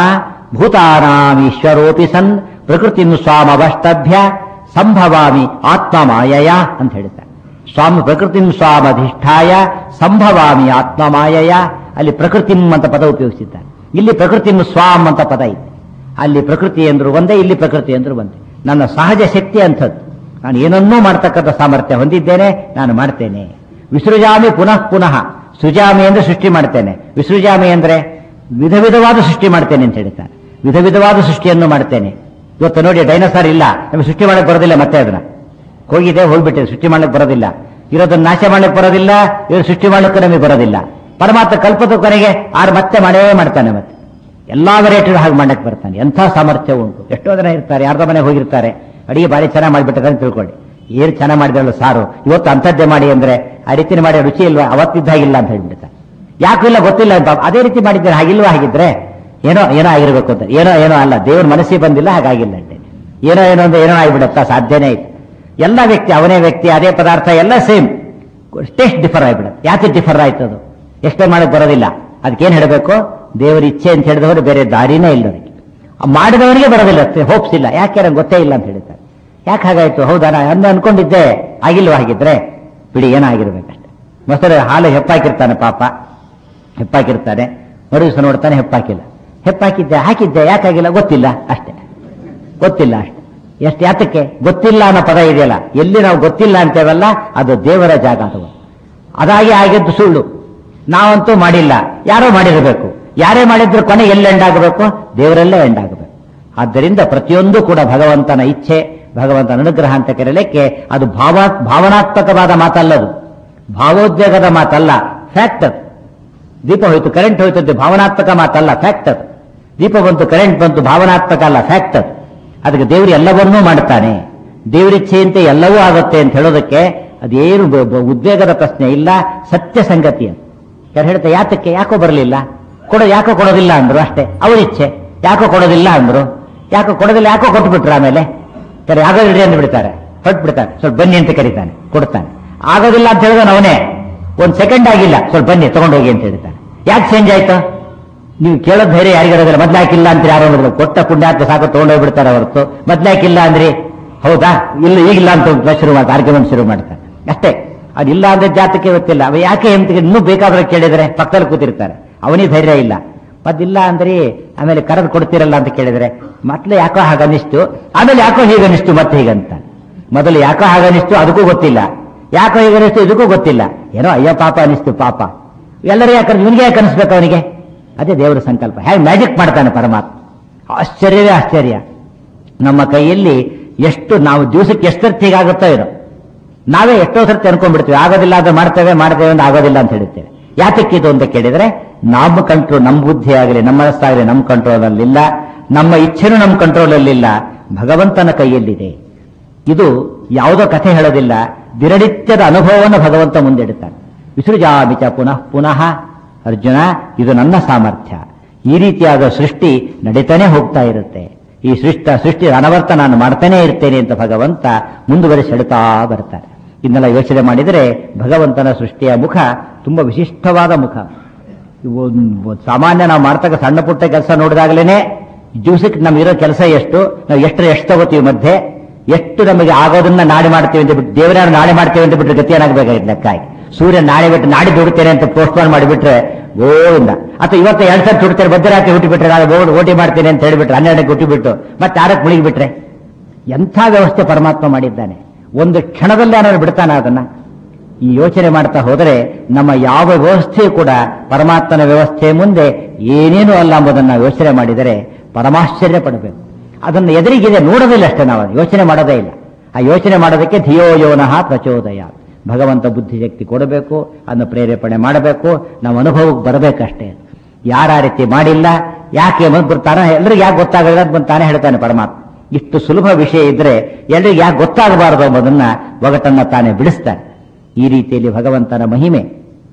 ಭೂತಾನಾಂ ಈಶ್ವರೋಪಿ ಸನ್ ಪ್ರಕೃತಿಯನ್ನು ಸ್ವಾಮವಷ್ಟಭ್ಯ ಸಂಭವಾಮಿ ಆತ್ಮ ಮಾಯಯ ಅಂತ ಹೇಳ್ತಾರೆ ಸ್ವಾಮಿ ಪ್ರಕೃತಿಂ ಸ್ವಾಮಧಿಷ್ಠಾಯ ಸಂಭವಾಮಿ ಆತ್ಮ ಮಾಯಯ ಅಲ್ಲಿ ಪ್ರಕೃತಿಂ ಅಂತ ಪದ ಉಪಯೋಗಿಸಿದ್ದಾರೆ ಇಲ್ಲಿ ಪ್ರಕೃತಿಂ ಸ್ವಾಮ್ ಅಂತ ಪದ ಇದೆ ಅಲ್ಲಿ ಪ್ರಕೃತಿ ಎಂದ್ರು ಒಂದೇ ಇಲ್ಲಿ ಪ್ರಕೃತಿ ಎಂದ್ರು ಒಂದೇ ನನ್ನ ಸಹಜ ಶಕ್ತಿ ಅಂಥದ್ದು ನಾನು ಏನನ್ನೂ ಮಾಡ್ತಕ್ಕಂಥ ಸಾಮರ್ಥ್ಯ ಹೊಂದಿದ್ದೇನೆ ನಾನು ಮಾಡ್ತೇನೆ ವಿಸೃಜಾಮಿ ಪುನಃ ಪುನಃ ಸೃಜಾಮಿ ಅಂದ್ರೆ ಸೃಷ್ಟಿ ಮಾಡ್ತೇನೆ ವಿಸೃಜಾಮಿ ಅಂದ್ರೆ ವಿಧ ವಿಧವಾದ ಸೃಷ್ಟಿ ಮಾಡ್ತೇನೆ ಅಂತ ಹೇಳ್ತಾರೆ ವಿಧ ವಿಧವಾದ ಸೃಷ್ಟಿಯನ್ನು ಮಾಡ್ತೇನೆ ಇವತ್ತು ನೋಡಿ ಡೈನೋಸಾರ್ ಇಲ್ಲ ನಮಗೆ ಸೃಷ್ಟಿ ಮಾಡಕ್ ಬರೋದಿಲ್ಲ ಮತ್ತೆ ಅದನ್ನ ಹೋಗಿದೆ ಹೋಗ್ಬಿಟ್ಟಿದೆ ಸೃಷ್ಟಿ ಮಾಡಕ್ ಬರೋದಿಲ್ಲ ಇರೋದನ್ನ ನಾಶ ಮಾಡಕ್ ಬರೋದಿಲ್ಲ ಇರೋ ಸೃಷ್ಟಿ ಮಾಡಕ್ಕೆ ನಮಗೆ ಬರೋದಿಲ್ಲ ಪರಮಾತ್ಮ ಕಲ್ಪದ ಕೊನೆಗೆ ಆರು ಮತ್ತೆ ಮಾಡೇ ಮಾಡ್ತಾನೆ ಮತ್ತೆ ಎಲ್ಲಾ ವೆರೈಟಿ ಹಾಗೆ ಮಾಡಕ್ ಬರ್ತಾನೆ ಎಂಥ ಸಾಮರ್ಥ್ಯ ಉಂಟು ಎಷ್ಟೋ ಜನ ಇರ್ತಾರೆ ಯಾರ್ದೋ ಮನೆಗೆ ಹೋಗಿರ್ತಾರೆ ಅಡಿಗೆ ಬಾರಿ ಚೆನ್ನಾಗಿ ಮಾಡಿಬಿಟ್ಟದ ಅಂತ ತಿಳ್ಕೊಳ್ಳಿ ಏನ್ ಚೆನ್ನಾಗಿ ಮಾಡಿದ್ರಲ್ಲ ಸಾರು ಇವತ್ತು ಅಂಥದ್ದೇ ಮಾಡಿ ಅಂದ್ರೆ ಆ ರೀತಿ ಮಾಡಿ ರುಚಿ ಇಲ್ವಾ ಅವತ್ತಿದ್ದ ಹಾಗಿಲ್ಲ ಅಂತ ಹೇಳ್ಬಿಡ್ತಾರೆ ಯಾಕೂ ಇಲ್ಲ ಗೊತ್ತಿಲ್ಲ ಅಂತ ಅದೇ ರೀತಿ ಮಾಡಿದ್ರೆ ಹಾಗಿಲ್ವಾ ಹಾಗಿದ್ರೆ ಏನೋ ಏನೋ ಆಗಿರ್ಬೇಕು ಅಂತ ಏನೋ ಏನೋ ಅಲ್ಲ ದೇವ್ರ ಮನಸ್ಸಿಗೆ ಬಂದಿಲ್ಲ ಹಾಗಾಗಿಲ್ಲ ಅಂತೆ ಏನೋ ಏನೋ ಅಂದ್ರೆ ಏನೋ ಆಗಿಬಿಡತ್ತಾ ಸಾಧ್ಯನೇ ಇಲ್ಲ ಎಲ್ಲ ವ್ಯಕ್ತಿ ಅವನೇ ವ್ಯಕ್ತಿ ಅದೇ ಪದಾರ್ಥ ಎಲ್ಲ ಸೇಮ್ ಟೇಸ್ಟ್ ಡಿಫರ್ ಆಗಿಬಿಡುತ್ತೆ ಯಾಕೆ ಡಿಫರ್ ಆಯ್ತು ಅದು ಎಷ್ಟೇ ಮಾಡಕ್ ಬರೋದಿಲ್ಲ ಅದಕ್ಕೇನ್ ಹೇಳಬೇಕು ದೇವರ ಇಚ್ಛೆ ಅಂತ ಹೇಳಿದವರು ಬೇರೆ ದಾರಿನೇ ಇಲ್ಲ ಅದಕ್ಕೆ ಆ ಮಾಡಿದವನಿಗೆ ಬರೋದಿಲ್ಲ ಹೋಪ್ಸ್ ಇಲ್ಲ ಯಾಕೆ ನಂಗೆ ಗೊತ್ತೇ ಇಲ್ಲ ಅಂತ ಹೇಳ್ತಾರೆ ಯಾಕೆ ಹಾಗಾಯ್ತು ಹೌದಾ ನಾ ಅಂದು ಅನ್ಕೊಂಡಿದ್ದೆ ಆಗಿಲ್ವಾ ಹಾಗಿದ್ರೆ ಬಿಡಿ ಏನಾಗಿರ್ಬೇಕಷ್ಟೆ ಮೊಸರು ಹಾಲು ಹೆಪ್ಪಾಕಿರ್ತಾನೆ ಪಾಪ ಹೆಪ್ಪಾಕಿರ್ತಾನೆ ಮರು ದಿವಸ ನೋಡ್ತಾನೆ ಹೆಪ್ಪಾಕಿಲ್ಲ ಹೆಪ್ಪಾಕಿದ್ದೆ ಹಾಕಿದ್ದೆ ಯಾಕಾಗಿಲ್ಲ ಗೊತ್ತಿಲ್ಲ ಅಷ್ಟೇ ಗೊತ್ತಿಲ್ಲ ಅಷ್ಟೇ ಎಷ್ಟು ಯಾತಕ್ಕೆ ಗೊತ್ತಿಲ್ಲ ಅನ್ನೋ ಪದ ಇದೆಯಲ್ಲ ಎಲ್ಲಿ ನಾವು ಗೊತ್ತಿಲ್ಲ ಅಂತೇವಲ್ಲ ಅದು ದೇವರ ಜಾಗ ಅದು ಅದಾಗಿ ಆಗಿದ್ದು ಸುಳ್ಳು ನಾವಂತೂ ಮಾಡಿಲ್ಲ ಯಾರೋ ಮಾಡಿರಬೇಕು ಯಾರೇ ಮಾಡಿದ್ರು ಕೊನೆ ಎಲ್ಲಿ ಎಂಡ್ ಆಗಬೇಕು ದೇವರಲ್ಲೇ ಎಂಡ್ ಆಗಬೇಕು ಆದ್ದರಿಂದ ಪ್ರತಿಯೊಂದು ಕೂಡ ಭಗವಂತನ ಇಚ್ಛೆ ಭಗವಂತನ ಅನುಗ್ರಹ ಅಂತ ಕರೆಯಲಿಕ್ಕೆ ಅದು ಭಾವ ಭಾವನಾತ್ಮಕವಾದ ಮಾತಲ್ಲದು ಭಾವೋದ್ವೇಗದ ಮಾತಲ್ಲ ಫ್ಯಾಕ್ಟ್ ಅದು ದೀಪ ಹೋಯ್ತು ಕರೆಂಟ್ ಹೋಯ್ತು ಅಂತ ಭಾವನಾತ್ಮಕ ಮಾತಲ್ಲ ಫ್ಯಾಕ್ಟ್ ಅದು ದೀಪ ಬಂತು ಕರೆಂಟ್ ಬಂತು ಭಾವನಾತ್ಮಕ ಅಲ್ಲ ಫ್ಯಾಕ್ಟ್ ಅದು ಅದಕ್ಕೆ ದೇವರು ಎಲ್ಲವನ್ನೂ ಮಾಡ್ತಾನೆ ದೇವರಿಚ್ಛೆಯಂತೆ ಎಲ್ಲವೂ ಆಗುತ್ತೆ ಅಂತ ಹೇಳೋದಕ್ಕೆ ಅದೇನು ಬ- ಬ- ಉದ್ವೇಗದ ಪ್ರಶ್ನೆ ಇಲ್ಲ ಸತ್ಯ ಸಂಗತಿ ಅಂತ ಯಾರು ಹೇಳ್ತಾರೆ ಯಾತಕ್ಕೆ ಯಾಕೋ ಬರಲಿಲ್ಲ ಕೊಡೋ ಯಾಕೋ ಕೊಡೋದಿಲ್ಲ ಅಂದ್ರು ಅಷ್ಟೇ ಅವರಿಚ್ಛೆ ಯಾಕೋ ಕೊಡೋದಿಲ್ಲ ಅಂದ್ರು ಯಾಕೋ ಕೊಡೋದಿಲ್ಲ ಯಾಕೋ ಕೊಟ್ಬಿಟ್ರು ಆಮೇಲೆ ಸರಿ ಆಗೋದಿಲ್ಲ ಅಂತ ಬಿಡ್ತಾರೆ ಹೊಟ್ಟು ಬಿಡ್ತಾರೆ ಸ್ವಲ್ಪ ಬನ್ನಿ ಅಂತ ಕರೀತಾನೆ ಕೊಡ್ತಾನೆ ಆಗೋದಿಲ್ಲ ಅಂತ ಹೇಳಿದ್ರೆ ಅವನೇ ಒಂದ್ ಸೆಕೆಂಡ್ ಆಗಿಲ್ಲ ಸ್ವಲ್ಪ ಬನ್ನಿ ತಗೊಂಡೋಗಿ ಅಂತ ಹೇಳ್ತಾನೆ ಯಾಕೆ ಚೇಂಜ್ ಆಯ್ತು ನೀವು ಕೇಳೋ ಧೈರ್ಯ ಯಾರಿಗಾರೋದಿಲ್ಲ ಮೊದ್ಲಾಕಿಲ್ಲ ಅಂತ ಯಾರೋ ಅನ್ನೋದಿಲ್ಲ. ಕೊಟ್ಟ ಪುಣ್ಯಾತ್ಮ ಸಾಕು ತಗೊಂಡೋಗ್ಬಿಡ್ತಾರೆ ಹೊರತು ಮೊದ್ಲಾಕಿಲ್ಲ ಅಂದ್ರಿ ಹೌದಾ ಇಲ್ಲ ಈಗಿಲ್ಲ ಅಂತ ಶುರು ಮಾಡ್ತಾರೆ ಆರ್ಗ್ಯುಮೆಂಟ್ ಶುರು ಮಾಡ್ತಾರೆ ಅಷ್ಟೇ ಅದಿಲ್ಲ ಅಂದ್ರೆ ಜಾತಕ್ಕೆ ಗೊತ್ತಿಲ್ಲ ಅವ ಯಾಕೆ ಅಂತ ಇನ್ನೂ ಬೇಕಾದ್ರೆ ಕೇಳಿದ್ರೆ ಪಕ್ಕದಲ್ಲಿ ಕೂತಿರ್ತಾರೆ ಅವನಿಗೆ ಧೈರ್ಯ ಇಲ್ಲ ಮತ್ತಿಲ್ಲ ಅಂದ್ರೆ ಆಮೇಲೆ ಕರೆದು ಕೊಡ್ತಿರಲ್ಲ ಅಂತ ಕೇಳಿದ್ರೆ ಮೊದ್ಲು ಯಾಕೋ ಹಾಗನಿಸ್ತು ಆಮೇಲೆ ಯಾಕೋ ಹೀಗನಿಸ್ತು ಮತ್ತೆ ಹೀಗಂತ ಮೊದಲು ಯಾಕೋ ಹಾಗನಿಸ್ತು ಅದಕ್ಕೂ ಗೊತ್ತಿಲ್ಲ ಯಾಕೋ ಹೀಗನಿಸ್ತು ಇದಕ್ಕೂ ಗೊತ್ತಿಲ್ಲ ಏನೋ ಅಯ್ಯ ಪಾಪ ಅನಿಸ್ತು ಪಾಪ ಎಲ್ಲರೂ ಯಾಕೆ ಇವನಿಗೆ ಯಾಕೆ ಅನಿಸ್ಬೇಕು ಅವನಿಗೆ ಅದೇ ದೇವರ ಸಂಕಲ್ಪ ಹೇಗೆ ಮ್ಯಾಜಿಕ್ ಮಾಡ್ತಾನೆ ಪರಮಾತ್ಮ ಆಶ್ಚರ್ಯವೇ ಆಶ್ಚರ್ಯ ನಮ್ಮ ಕೈಯಲ್ಲಿ ಎಷ್ಟು ನಾವು ದಿವಸಕ್ಕೆ ಎಷ್ಟೊತ್ತು ಹೀಗಾಗುತ್ತೋ ಏನೋ ನಾವೇ ಎಷ್ಟೋ ಸರ್ತಿ ಅನ್ಕೊಂಡ್ಬಿಡ್ತೀವಿ ಆಗೋದಿಲ್ಲ ಅದು ಮಾಡ್ತೇವೆ ಮಾಡ್ತೇವೆ ಅಂತ ಆಗೋದಿಲ್ಲ ಅಂತ ಹೇಳ್ತೇವೆ ಯಾತಕ್ಕೆ ಇದು ಅಂತ ಕೇಳಿದ್ರೆ ನಮ್ಮ ಕಂಟ್ರೋಲ್ ನಮ್ಮ ಬುದ್ಧಿ ಆಗಲಿ ನಮ್ಮ ಮನಸ್ಸಾಗಲಿ ನಮ್ಮ ಕಂಟ್ರೋಲ್ ಅಲ್ಲಿಲ್ಲ ನಮ್ಮ ಇಚ್ಛೆನೂ ನಮ್ಮ ಕಂಟ್ರೋಲ್ ಅಲ್ಲಿಲ್ಲ ಭಗವಂತನ ಕೈಯಲ್ಲಿದೆ ಇದು ಯಾವುದೋ ಕಥೆ ಹೇಳೋದಿಲ್ಲ ದಿನನಿತ್ಯದ ಅನುಭವವನ್ನು ಭಗವಂತ ಮುಂದಿಡುತ್ತಾನೆ ವಿಸೃಜಾಮಿಚ ಪುನಃ ಪುನಃ ಅರ್ಜುನ ಇದು ನನ್ನ ಸಾಮರ್ಥ್ಯ ಈ ರೀತಿಯಾದ ಸೃಷ್ಟಿ ನಡೀತಾನೆ ಹೋಗ್ತಾ ಇರುತ್ತೆ ಈ ಸೃಷ್ಟ ಸೃಷ್ಟಿ ಅನವರ್ತ ನಾನು ಮಾಡ್ತಾನೆ ಇರ್ತೇನೆ ಅಂತ ಭಗವಂತ ಮುಂದುವರೆಸಿ ಹೇಳ್ತಾ ಬರ್ತಾರೆ ಇದನ್ನೆಲ್ಲ ಯೋಚನೆ ಮಾಡಿದರೆ ಭಗವಂತನ ಸೃಷ್ಟಿಯ ಮುಖ ತುಂಬಾ ವಿಶಿಷ್ಟವಾದ ಮುಖ ಇವು ಒಂದು ಸಾಮಾನ್ಯ ನಾವು ಮಾಡ್ತಕ್ಕ ಸಣ್ಣ ಪುಟ್ಟ ಕೆಲಸ ನೋಡಿದಾಗಲೇನೆ ದಿವಸಕ್ಕೆ ನಮಗಿರೋ ಕೆಲಸ ಎಷ್ಟು ನಾವು ಎಷ್ಟು ಎಷ್ಟು ತಗೋತೀವಿ ಮಧ್ಯೆ ಎಷ್ಟು ನಮಗೆ ಆಗೋದನ್ನ ನಾಳೆ ಮಾಡ್ತೀವಿ ಅಂತ ಬಿಟ್ಟು ದೇವರ ನಾಳೆ ಮಾಡ್ತೀವಿ ಅಂತ ಬಿಟ್ಟರೆ ಗತಿ ಏನಾಗಬೇಕಾಗಿತ್ತು ಲೆಕ್ಕಾಗಿ ಸೂರ್ಯ ನಾಳೆ ಬಿಟ್ಟು ನಾಡಿ ದುಡುತ್ತೇನೆ ಅಂತ ಪೋಸ್ಟ್ಪೋನ್ ಮಾಡಿಬಿಟ್ರೆ ಗೋವಿಂದ ಅಥವಾ ಇವತ್ತು ಎರಡು ಸಲ ದುಡ್ತೇನೆ ಮಧ್ಯರಾತ್ರಿ ಹುಟ್ಟಿಬಿಟ್ರೆ ನಾನು ಓಟಿ ಮಾಡ್ತೇನೆ ಅಂತ ಹೇಳಿಬಿಟ್ರೆ ಹನ್ನೆರಡಕ್ಕೆ ಹುಟ್ಟಿಬಿಟ್ಟು ಮತ್ತೆ ಆರಕ್ಕೆ ಮುಳುಗಿಬಿಟ್ರೆ ಎಂಥ ವ್ಯವಸ್ಥೆ ಪರಮಾತ್ಮ ಮಾಡಿದ್ದಾನೆ ಒಂದು ಕ್ಷಣದಲ್ಲೇ ಅವನು ಬಿಡ್ತಾನೆ ಅದನ್ನ ಈ ಯೋಚನೆ ಮಾಡ್ತಾ ಹೋದರೆ ನಮ್ಮ ಯಾವ ವ್ಯವಸ್ಥೆಯೂ ಕೂಡ ಪರಮಾತ್ಮನ ವ್ಯವಸ್ಥೆ ಮುಂದೆ ಏನೇನೂ ಅಲ್ಲ ಎಂಬುದನ್ನು ಯೋಚನೆ ಮಾಡಿದರೆ ಪರಮಾಶ್ಚರ್ಯ ಪಡಬೇಕು ಅದನ್ನು ಎದುರಿಗಿದೆ ನೋಡೋದಿಲ್ಲ ಅಷ್ಟೇ ನಾವು ಅದು ಯೋಚನೆ ಮಾಡೋದೇ ಇಲ್ಲ ಆ ಯೋಚನೆ ಮಾಡೋದಕ್ಕೆ ಧಿಯೋ ಯೋನಃ ಪ್ರಚೋದಯ ಭಗವಂತ ಬುದ್ಧಿಶಕ್ತಿ ಕೊಡಬೇಕು ಅದನ್ನು ಪ್ರೇರೇಪಣೆ ಮಾಡಬೇಕು ನಮ್ಮ ಅನುಭವಕ್ಕೆ ಬರಬೇಕಷ್ಟೇ ಯಾರ ಆ ರೀತಿ ಮಾಡಿಲ್ಲ ಯಾಕೆ ಬರ್ತಾನೆ ಎಲ್ಲರಿಗೂ ಯಾಕೆ ಗೊತ್ತಾಗಲ್ಲ ಅಂತ ಬಂದು ತಾನೇ ಹೇಳ್ತಾನೆ ಪರಮಾತ್ಮ ಇಷ್ಟು ಸುಲಭ ವಿಷಯ ಇದ್ರೆ ಎಲ್ಲರಿಗೂ ಯಾಕೆ ಗೊತ್ತಾಗಬಾರದು ಎಂಬುದನ್ನ ಒಗಟನ್ನ ತಾನೇ ಬಿಡಿಸ್ತಾನೆ ಈ ರೀತಿಯಲ್ಲಿ ಭಗವಂತನ ಮಹಿಮೆ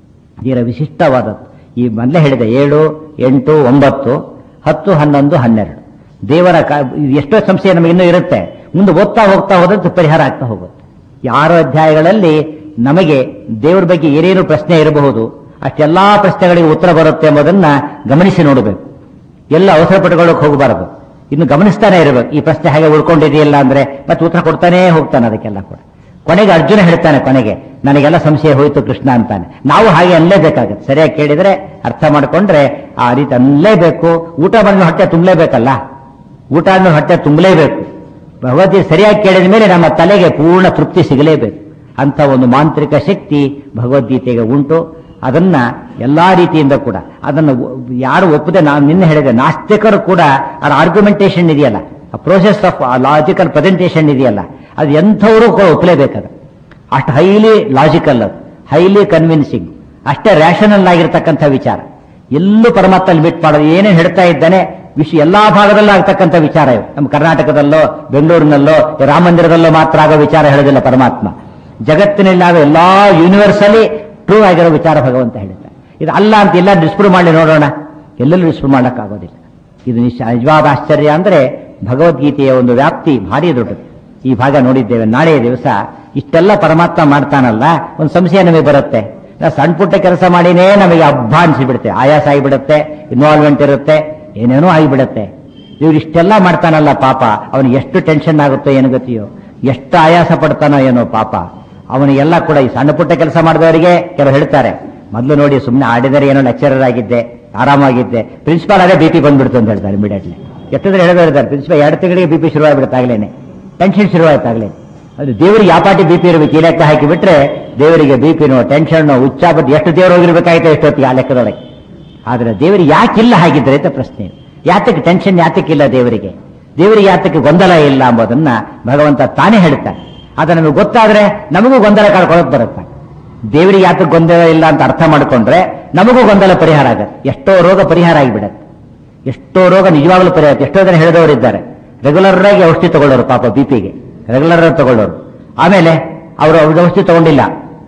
ತೀರ ವಿಶಿಷ್ಟವಾದದ್ದು ಈ ಮೊದಲೇ ಹೇಳಿದೆ ಏಳು ಎಂಟು ಒಂಬತ್ತು ಹತ್ತು ಹನ್ನೊಂದು ಹನ್ನೆರಡು ದೇವರ ಕ- ಎಷ್ಟೋ ಸಂಶಯ ನಮಗೆ ಇನ್ನೂ ಇರುತ್ತೆ ಮುಂದೆ ಓದ್ತಾ ಹೋಗ್ತಾ ಹೋದಂತೆ ಪರಿಹಾರ ಆಗ್ತಾ ಹೋಗುತ್ತೆ ಈ ಆರು ಅಧ್ಯಾಯಗಳಲ್ಲಿ ನಮಗೆ ದೇವರ ಬಗ್ಗೆ ಏನೇನು ಪ್ರಶ್ನೆ ಇರಬಹುದು ಅಷ್ಟೆಲ್ಲಾ ಪ್ರಶ್ನೆಗಳಿಗೆ ಉತ್ತರ ಬರುತ್ತೆ ಎಂಬುದನ್ನ ಗಮನಿಸಿ ನೋಡಬೇಕು ಎಲ್ಲ ಅವಸರ ಪಟ್ಟುಕೊಳ್ಳೋಕೆ ಹೋಗಬಾರದು ಇನ್ನು ಗಮನಿಸ್ತಾನೆ ಇರಬೇಕು ಈ ಪ್ರಶ್ನೆ ಹಾಗೆ ಉಳ್ಕೊಂಡಿದೆಯಲ್ಲ ಅಂದ್ರೆ ಮತ್ತೆ ಉತ್ತರ ಕೊಡ್ತಾನೇ ಹೋಗ್ತಾನೆ ಅದಕ್ಕೆಲ್ಲ ಕೂಡ ಕೊನೆಗೆ ಅರ್ಜುನ ಹೇಳ್ತಾನೆ ಕೊನೆಗೆ ನನಗೆಲ್ಲ ಸಂಶಯ ಹೋಯಿತು ಕೃಷ್ಣ ಅಂತಾನೆ ನಾವು ಹಾಗೆ ಅನ್ಲೇಬೇಕಾಗತ್ತೆ ಸರಿಯಾಗಿ ಕೇಳಿದ್ರೆ ಅರ್ಥ ಮಾಡ್ಕೊಂಡ್ರೆ ಆ ರೀತಿ ಅನ್ಲೇಬೇಕು ಊಟ ಮಾಡಿದ ಹೊಟ್ಟೆ ತುಂಬಲೇಬೇಕಲ್ಲ ಊಟ ಆದ್ಮೇಲೆ ಹೊಟ್ಟೆ ತುಂಬಲೇಬೇಕು ಭಗವದ್ಗೀತೆ ಸರಿಯಾಗಿ ಕೇಳಿದ ಮೇಲೆ ನಮ್ಮ ತಲೆಗೆ ಪೂರ್ಣ ತೃಪ್ತಿ ಸಿಗಲೇಬೇಕು ಅಂತ ಒಂದು ಮಾಂತ್ರಿಕ ಶಕ್ತಿ ಭಗವದ್ಗೀತೆಗೆ ಉಂಟು ಅದನ್ನ ಎಲ್ಲಾ ರೀತಿಯಿಂದ ಕೂಡ ಅದನ್ನು ಒ- ಯಾರು ಒಪ್ಪದೆ ನಾನು ನಿನ್ನೆ ಹೇಳಿದೆ ನಾಸ್ತಿಕರು ಕೂಡ ಅದರ ಆರ್ಗ್ಯುಮೆಂಟೇಷನ್ ಇದೆಯಲ್ಲ ಪ್ರೋಸೆಸ್ ಆಫ್ ಲಾಜಿಕಲ್ ಪ್ರೆಸೆಂಟೇಷನ್ ಇದೆಯಲ್ಲ ಅದು ಎಂಥವರು ಕೂಡ ಒಪ್ಪಲೇಬೇಕದು ಅಷ್ಟು ಹೈಲಿ ಲಾಜಿಕಲ್ ಅದು ಹೈಲಿ ಕನ್ವಿನ್ಸಿಂಗ್ ಅಷ್ಟೇ ರ್ಯಾಷನಲ್ ಆಗಿರ್ತಕ್ಕಂಥ ವಿಚಾರ ಎಲ್ಲೂ ಪರಮಾತ್ಮ ಲಿಮಿಟ್ ಮಾಡೋದು ಏನೇನು ಹೇಳ್ತಾ ಇದ್ದಾನೆ ವಿಶ್ವ ಎಲ್ಲಾ ಭಾಗದಲ್ಲೂ ಆಗ್ತಕ್ಕಂಥ ವಿಚಾರ ಇವು ನಮ್ಮ ಕರ್ನಾಟಕದಲ್ಲೋ ಬೆಂಗಳೂರಿನಲ್ಲೋ ರಾಮ ಮಂದಿರದಲ್ಲೋ ಮಾತ್ರ ಆಗೋ ವಿಚಾರ ಹೇಳೋದಿಲ್ಲ ಪರಮಾತ್ಮ ಜಗತ್ತಿನಲ್ಲಿ ಆಗೋ ಎಲ್ಲಾ ಯೂನಿವರ್ಸಲಿ ಟ್ರೂ ಆಗಿರೋ ವಿಚಾರ ಭಗವಂತ ಹೇಳ್ತಾರೆ ಇದು ಅಲ್ಲ ಅಂತ ಎಲ್ಲ ಡಿಸ್ಪ್ರೂವ್ ಮಾಡಿ ನೋಡೋಣ ಎಲ್ಲೆಲ್ಲೂ ಡಿಸ್ಪ್ರೂವ್ ಮಾಡೋಕ್ಕಾಗೋದಿಲ್ಲ ಇದು ನಿಶ್ಚ ನಿಜವಾದ ಆಶ್ಚರ್ಯ ಅಂದ್ರೆ ಭಗವದ್ಗೀತೆಯ ಒಂದು ವ್ಯಾಪ್ತಿ ಭಾರಿ ದೊಡ್ಡದು ಈ ಭಾಗ ನೋಡಿದ್ದೇವೆ ನಾಳೆ ದಿವಸ ಇಷ್ಟೆಲ್ಲ ಪರಮಾತ್ಮ ಮಾಡ್ತಾನಲ್ಲ ಒಂದು ಸಂಶಯ ನಮಗೆ ಬರುತ್ತೆ ನಾವು ಸಣ್ಣ ಪುಟ್ಟ ಕೆಲಸ ಮಾಡಿನೇ ನಮಗೆ ಹಬ್ಬ ಅನ್ಸಿಬಿಡುತ್ತೆ ಆಯಾಸ ಆಗಿಬಿಡುತ್ತೆ ಇನ್ವಾಲ್ವ್ಮೆಂಟ್ ಇರುತ್ತೆ ಏನೇನೋ ಆಗಿಬಿಡುತ್ತೆ ಇವ್ರು ಇಷ್ಟೆಲ್ಲ ಮಾಡ್ತಾನಲ್ಲ ಪಾಪ ಅವನಿಗೆ ಎಷ್ಟು ಟೆನ್ಷನ್ ಆಗುತ್ತೋ ಏನು ಗೊತ್ತಿಯೋ ಎಷ್ಟು ಆಯಾಸ ಪಡ್ತಾನೋ ಏನೋ ಪಾಪ ಅವನಿಗೆಲ್ಲ ಕೂಡ ಈ ಸಣ್ಣ ಪುಟ್ಟ ಕೆಲಸ ಮಾಡಿದವರಿಗೆ ಕೆಲವು ಹೇಳ್ತಾರೆ ಮೊದಲು ನೋಡಿ ಸುಮ್ಮನೆ ಆಡಿದರೆ ಏನೋ ಲೆಕ್ಚರರ್ ಆಗಿದ್ದೆ ಆರಾಮಾಗಿದ್ದೆ ಪ್ರಿನ್ಸಿಪಾಲ್ ಅದೇ ಬಿ ಪಿ ಬಂದ್ಬಿಡ್ತು ಅಂತ ಹೇಳ್ತಾರೆ ಇಮಿಡಿಯೇಟ್ಲಿ ಎಷ್ಟಿದ್ರೆ ಹೇಳಿದ್ರೆ ಹೇಳ್ತಾರೆ ಪ್ರಿನ್ಸಿಪಾಲ್ ಎರಡು ತಿಂಗಳಿಗೆ ಬಿ ಪಿ ಶುರುವಾಗ್ಬಿಡುತ್ತೆ ಆಗ್ಲೇನೆ ಟೆನ್ಷನ್ ಶುರುವಾಯ್ತಾಗ್ಲೇ ಅದು ದೇವರಿಗೆ ಯಾವ ಪಾಟಿ ಬಿ ಪಿ ಇರಬೇಕು ಈ ಲೆಕ್ಕ ಹಾಕಿ ಬಿಟ್ರೆ ದೇವರಿಗೆ ಬಿ ಪಿನೋ ಟೆನ್ಷನ್ ಉಚ್ಚಾಪಟ್ಟು ಎಷ್ಟು ದೇವರು ಹೋಗಿರ್ಬೇಕಾಯ್ತು ಎಷ್ಟೊತ್ತಿಗೆ ಆ ಲೆಕ್ಕದೊಳಗೆ ಆದ್ರೆ ದೇವರಿಗೆ ಯಾಕಿಲ್ಲ ಹಾಗಿದ್ರೆ ಅಂತ ಪ್ರಶ್ನೆ ಯಾತಕ್ಕೆ ಟೆನ್ಷನ್ ಯಾತಕ್ಕಿಲ್ಲ ದೇವರಿಗೆ ದೇವರಿಗೆ ಯಾತಕ್ಕೆ ಗೊಂದಲ ಇಲ್ಲ ಎಂಬುದನ್ನ ಭಗವಂತ ತಾನೇ ಹೇಳ್ತಾನೆ ಅದು ನಮಗೆ ಗೊತ್ತಾದ್ರೆ ನಮಗೂ ಗೊಂದಲ ಕಳ್ಕೊಳ್ಳೋಕೆ ಬರುತ್ತೆ ದೇವರಿಗೆ ಯಾತಕ್ಕೆ ಗೊಂದಲ ಇಲ್ಲ ಅಂತ ಅರ್ಥ ಮಾಡ್ಕೊಂಡ್ರೆ ನಮಗೂ ಗೊಂದಲ ಪರಿಹಾರ ಆಗತ್ತೆ ಎಷ್ಟೋ ರೋಗ ಪರಿಹಾರ ಆಗಿಬಿಡತ್ತೆ ಎಷ್ಟೋ ರೋಗ ನಿಜವಾಗ್ಲೂ ಪರಿಹಾರ ಎಷ್ಟೋ ಜನ ಹೇಳಿದವರು ಇದ್ದಾರೆ ರೆಗ್ಯುಲರ್ ಆಗಿ ಔಷಧಿ ತಗೊಳ್ಳೋರು ಪಾಪ ಬಿ ಪಿಗೆ ರೆಗ್ಯುಲರ್ ಆಗಿ ತಗೊಳ್ಳೋರು ಆಮೇಲೆ ಅವರು ಅವ್ರ ಔಷಧಿ ತಗೊಂಡಿಲ್ಲ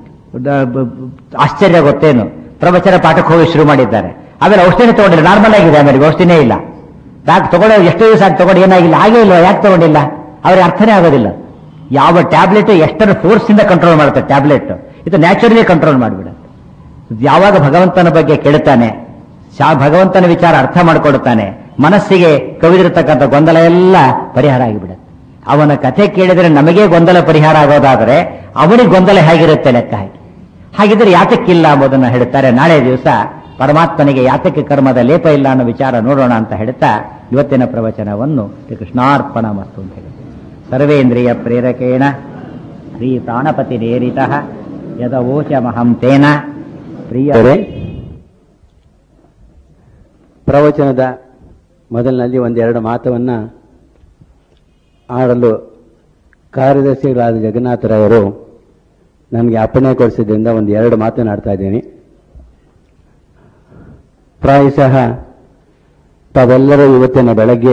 ದ- ಬ- ಬ- ಆಶ್ಚರ್ಯ ಗೊತ್ತೇನು ಪ್ರವಚನ ಪಾಠಕ್ಕೆ ಹೋಗಿ ಶುರು ಮಾಡಿದ್ದಾರೆ ಆಮೇಲೆ ಔಷಧಿನೇ ತಗೊಂಡಿಲ್ಲ ನಾರ್ಮಲ್ ಆಗಿದೆ ಆಮೇಲೆ ಔಷಧಿನೇ ಇಲ್ಲ ಯಾಕೆ ತಗೊಳ್ಳೋ ಎಷ್ಟು ದಿವಸ ಆಗಿ ತಗೊಂಡು ಏನಾಗಿಲ್ಲ ಹಾಗೇ ಇಲ್ಲ ಯಾಕೆ ತಗೊಂಡಿಲ್ಲ ಅವ್ರಿಗೆ ಅರ್ಥನೇ ಆಗೋದಿಲ್ಲ ಯಾವ ಟ್ಯಾಬ್ಲೆಟ್ ಎಷ್ಟರ ಫೋರ್ಸ್ ಇಂದ ಕಂಟ್ರೋಲ್ ಮಾಡುತ್ತೆ ಟ್ಯಾಬ್ಲೆಟ್ ಇದು ನ್ಯಾಚುರಲಿ ಕಂಟ್ರೋಲ್ ಮಾಡಿಬಿಡುತ್ತೆ ಯಾವಾಗ ಭಗವಂತನ ಬಗ್ಗೆ ಕೇಳ್ತಾನೆ ಶಾ- ಭಗವಂತನ ವಿಚಾರ ಅರ್ಥ ಮಾಡಿಕೊಡುತ್ತಾನೆ ಮನಸ್ಸಿಗೆ ಕವಿದಿರತಕ್ಕಂಥ ಗೊಂದಲ ಎಲ್ಲ ಪರಿಹಾರ ಆಗಿಬಿಡುತ್ತೆ ಅವನ ಕಥೆ ಕೇಳಿದರೆ ನಮಗೆ ಗೊಂದಲ ಪರಿಹಾರ ಆಗೋದಾದರೆ ಅವನಿಗೆ ಗೊಂದಲ ಹೇಗಿರುತ್ತೆ ಲೆಕ್ಕ ಹಾಕಿ ಹಾಗಿದ್ರೆ ಯಾತಕ್ಕಿಲ್ಲ ಎಂಬುದನ್ನು ಹೇಳುತ್ತಾರೆ ನಾಳೆ ದಿವಸ ಪರಮಾತ್ಮನಿಗೆ ಯಾತಕ್ಕೆ ಕರ್ಮದ ಲೇಪ ಇಲ್ಲ ಅನ್ನೋ ವಿಚಾರ ನೋಡೋಣ ಅಂತ ಹೇಳ್ತಾ ಇವತ್ತಿನ ಪ್ರವಚನವನ್ನು ಶ್ರೀ ಕೃಷ್ಣಾರ್ಪಣ ಮತ್ತು ಅಂತ ಹೇಳಿ ಸರ್ವೇಂದ್ರಿಯ ಪ್ರೇರಕೇಣ ಶ್ರೀ ಪ್ರಾಣಪತಿ ನೇರಿತ ಯದವೋಚಮಹಂ ತೇನ ಪ್ರಿಯ
ಪ್ರವಚನದ ಮೊದಲಿನಲ್ಲಿ ಒಂದೆರಡು ಮಾತವನ್ನ ಆಡಲು ಕಾರ್ಯದರ್ಶಿಗಳಾದ ಜಗನ್ನಾಥರಾಯರು ನನಗೆ ಅಪ್ಪಣೆ ಕೊಡಿಸಿದ್ರಿಂದ ಒಂದು ಎರಡು ಮಾತನಾಡ್ತಾ ಇದ್ದೀನಿ ಪ್ರಾಯಶಃ ತಾವೆಲ್ಲರೂ ಇವತ್ತಿನ ಬೆಳಗ್ಗೆ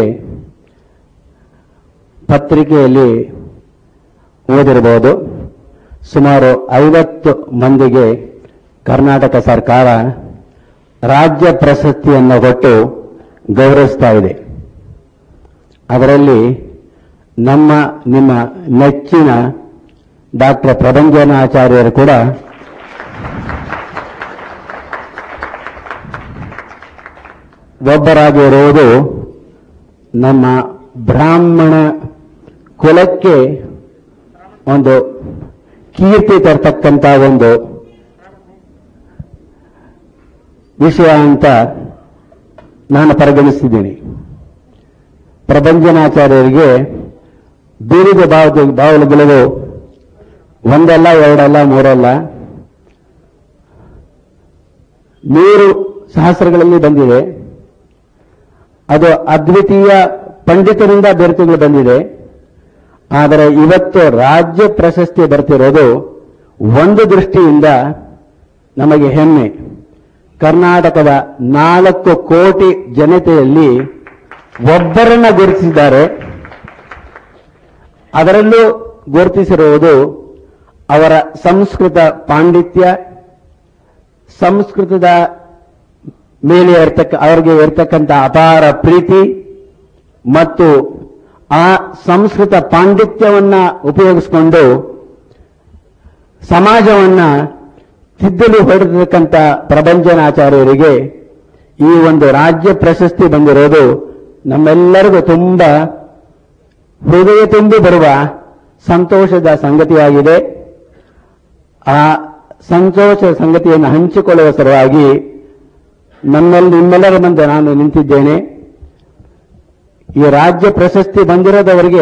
ಪತ್ರಿಕೆಯಲ್ಲಿ ಓದಿರಬಹುದು ಸುಮಾರು ಐವತ್ತು ಮಂದಿಗೆ ಕರ್ನಾಟಕ ಸರ್ಕಾರ ರಾಜ್ಯ ಪ್ರಶಸ್ತಿಯನ್ನು ಕೊಟ್ಟು ಗೌರವಿಸ್ತಾ ಇದೆ ಅದರಲ್ಲಿ ನಮ್ಮ ನಿಮ್ಮ ನೆಚ್ಚಿನ ಡಾಕ್ಟರ್ ಪ್ರಭಂಜನಾಚಾರ್ಯರು ಕೂಡ ಒಬ್ಬರಾಗಿರುವುದು ನಮ್ಮ ಬ್ರಾಹ್ಮಣ ಕುಲಕ್ಕೆ ಒಂದು ಕೀರ್ತಿ ತರ್ತಕ್ಕಂಥ ಒಂದು ವಿಷಯ ಅಂತ ನಾನು ಪರಿಗಣಿಸಿದ್ದೀನಿ ಪ್ರಭಂಜನಾಚಾರ್ಯರಿಗೆ ಬೀರಿದ ಬಾವು ಬಾವುಲುಗಳು ಒಂದಲ್ಲ ಎರಡಲ್ಲ ಮೂರಲ್ಲ ನೂರು ಸಹಸ್ರಗಳಲ್ಲಿ ಬಂದಿದೆ ಅದು ಅದ್ವಿತೀಯ ಪಂಡಿತರಿಂದ ಬೆರೆತುಗಳು ಬಂದಿದೆ ಆದರೆ ಇವತ್ತು ರಾಜ್ಯ ಪ್ರಶಸ್ತಿ ಬರ್ತಿರೋದು ಒಂದು ದೃಷ್ಟಿಯಿಂದ ನಮಗೆ ಹೆಮ್ಮೆ ಕರ್ನಾಟಕದ ನಾಲ್ಕು ಕೋಟಿ ಜನತೆಯಲ್ಲಿ ಒಬ್ಬರನ್ನ ಗುರುತಿಸಿದ್ದಾರೆ ಅದರಲ್ಲೂ ಗುರುತಿಸಿರುವುದು ಅವರ ಸಂಸ್ಕೃತ ಪಾಂಡಿತ್ಯ ಸಂಸ್ಕೃತದ ಮೇಲೆ ಇರ್ತಕ್ಕ ಅವರಿಗೆ ಇರ್ತಕ್ಕಂಥ ಅಪಾರ ಪ್ರೀತಿ ಮತ್ತು ಆ ಸಂಸ್ಕೃತ ಪಾಂಡಿತ್ಯವನ್ನ ಉಪಯೋಗಿಸಿಕೊಂಡು ಸಮಾಜವನ್ನ ತಿದ್ದಲು ಹೊಡೆದಿರ್ತಕ್ಕಂಥ ಪ್ರಭಂಜನಾಚಾರ್ಯರಿಗೆ ಈ ಒಂದು ರಾಜ್ಯ ಪ್ರಶಸ್ತಿ ಬಂದಿರೋದು ನಮ್ಮೆಲ್ಲರಿಗೂ ತುಂಬ ಹೃದಯ ತುಂಬಿ ಬರುವ ಸಂತೋಷದ ಸಂಗತಿಯಾಗಿದೆ ಆ ಸಂತೋಷ ಸಂಗತಿಯನ್ನು ಹಂಚಿಕೊಳ್ಳುವ ಸಲುವಾಗಿ ನನ್ನಲ್ಲಿ ನಿಮ್ಮೆಲ್ಲರ ಮುಂದೆ ನಾನು ನಿಂತಿದ್ದೇನೆ ಈ ರಾಜ್ಯ ಪ್ರಶಸ್ತಿ ಬಂದಿರೋದವರಿಗೆ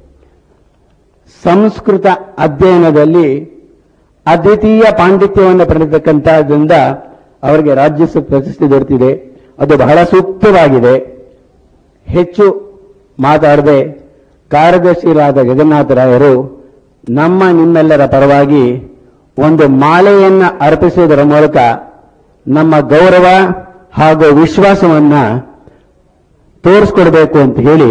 ಸಂಸ್ಕೃತ ಅಧ್ಯಯನದಲ್ಲಿ ಅದ್ವಿತೀಯ ಪಾಂಡಿತ್ಯವನ್ನು ಪಡೆದಿರ್ತಕ್ಕಂಥದ್ರಿಂದ ಅವರಿಗೆ ರಾಜ್ಯ ಸ- ಪ್ರಶಸ್ತಿ ದೊರೆತಿದೆ ಅದು ಬಹಳ ಸೂಕ್ತವಾಗಿದೆ ಹೆಚ್ಚು ಮಾತಾಡದೆ ಕಾರ್ಯದರ್ಶಿಗಳಾದ ಜಗನ್ನಾಥರಾಯರು ನಮ್ಮ ನಿಮ್ಮೆಲ್ಲರ ಪರವಾಗಿ ಒಂದು ಮಾಲೆಯನ್ನ ಅರ್ಪಿಸುವುದರ ಮೂಲಕ ನಮ್ಮ ಗೌರವ ಹಾಗೂ ವಿಶ್ವಾಸವನ್ನ ತೋರಿಸ್ಕೊಡ್ಬೇಕು ಅಂತ ಹೇಳಿ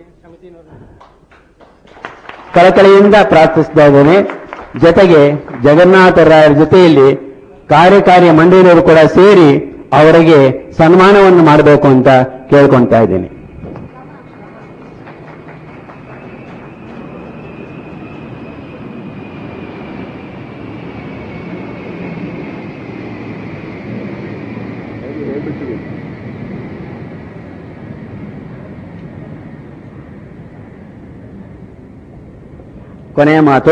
ಕಳಕಳಿಯಿಂದ ಪ್ರಾರ್ಥಿಸ್ತಾ ಇದ್ದೇನೆ ಜೊತೆಗೆ ಜಗನ್ನಾಥರಾಯರ ಜೊತೆಯಲ್ಲಿ ಕಾರ್ಯಕಾರಿ ಮಂಡಳಿಯವರು ಕೂಡ ಸೇರಿ ಅವರಿಗೆ ಸನ್ಮಾನವನ್ನು ಮಾಡಬೇಕು ಅಂತ ಕೇಳ್ಕೊಳ್ತಾ ಇದ್ದೇನೆ ಕೊನೆಯ ಮಾತು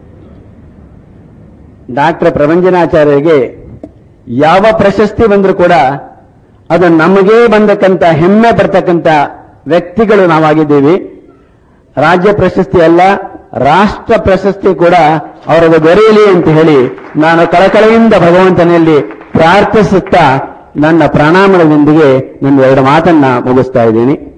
ಡಾಕ್ಟರ್ ಪ್ರಭಂಜನಾಚಾರ್ಯರಿಗೆ ಯಾವ ಪ್ರಶಸ್ತಿ ಬಂದರೂ ಕೂಡ ಅದು ನಮಗೇ ಬಂದಕ್ಕಂತ ಹೆಮ್ಮೆ ಪಡ್ತಕ್ಕಂಥ ವ್ಯಕ್ತಿಗಳು ನಾವಾಗಿದ್ದೀವಿ ರಾಜ್ಯ ಪ್ರಶಸ್ತಿ ಅಲ್ಲ ರಾಷ್ಟ್ರ ಪ್ರಶಸ್ತಿ ಕೂಡ ಅವರಿಗೆ ದೊರೆಯಲಿ ಅಂತ ಹೇಳಿ ನಾನು ಕಳಕಳೆಯಿಂದ ಭಗವಂತನಲ್ಲಿ ಪ್ರಾರ್ಥಿಸುತ್ತಾ ನನ್ನ ಪ್ರಣಾಮನದೊಂದಿಗೆ ನನ್ನ ಎರಡು ಮಾತನ್ನ ಮುಗಿಸ್ತಾ ಇದ್ದೀನಿ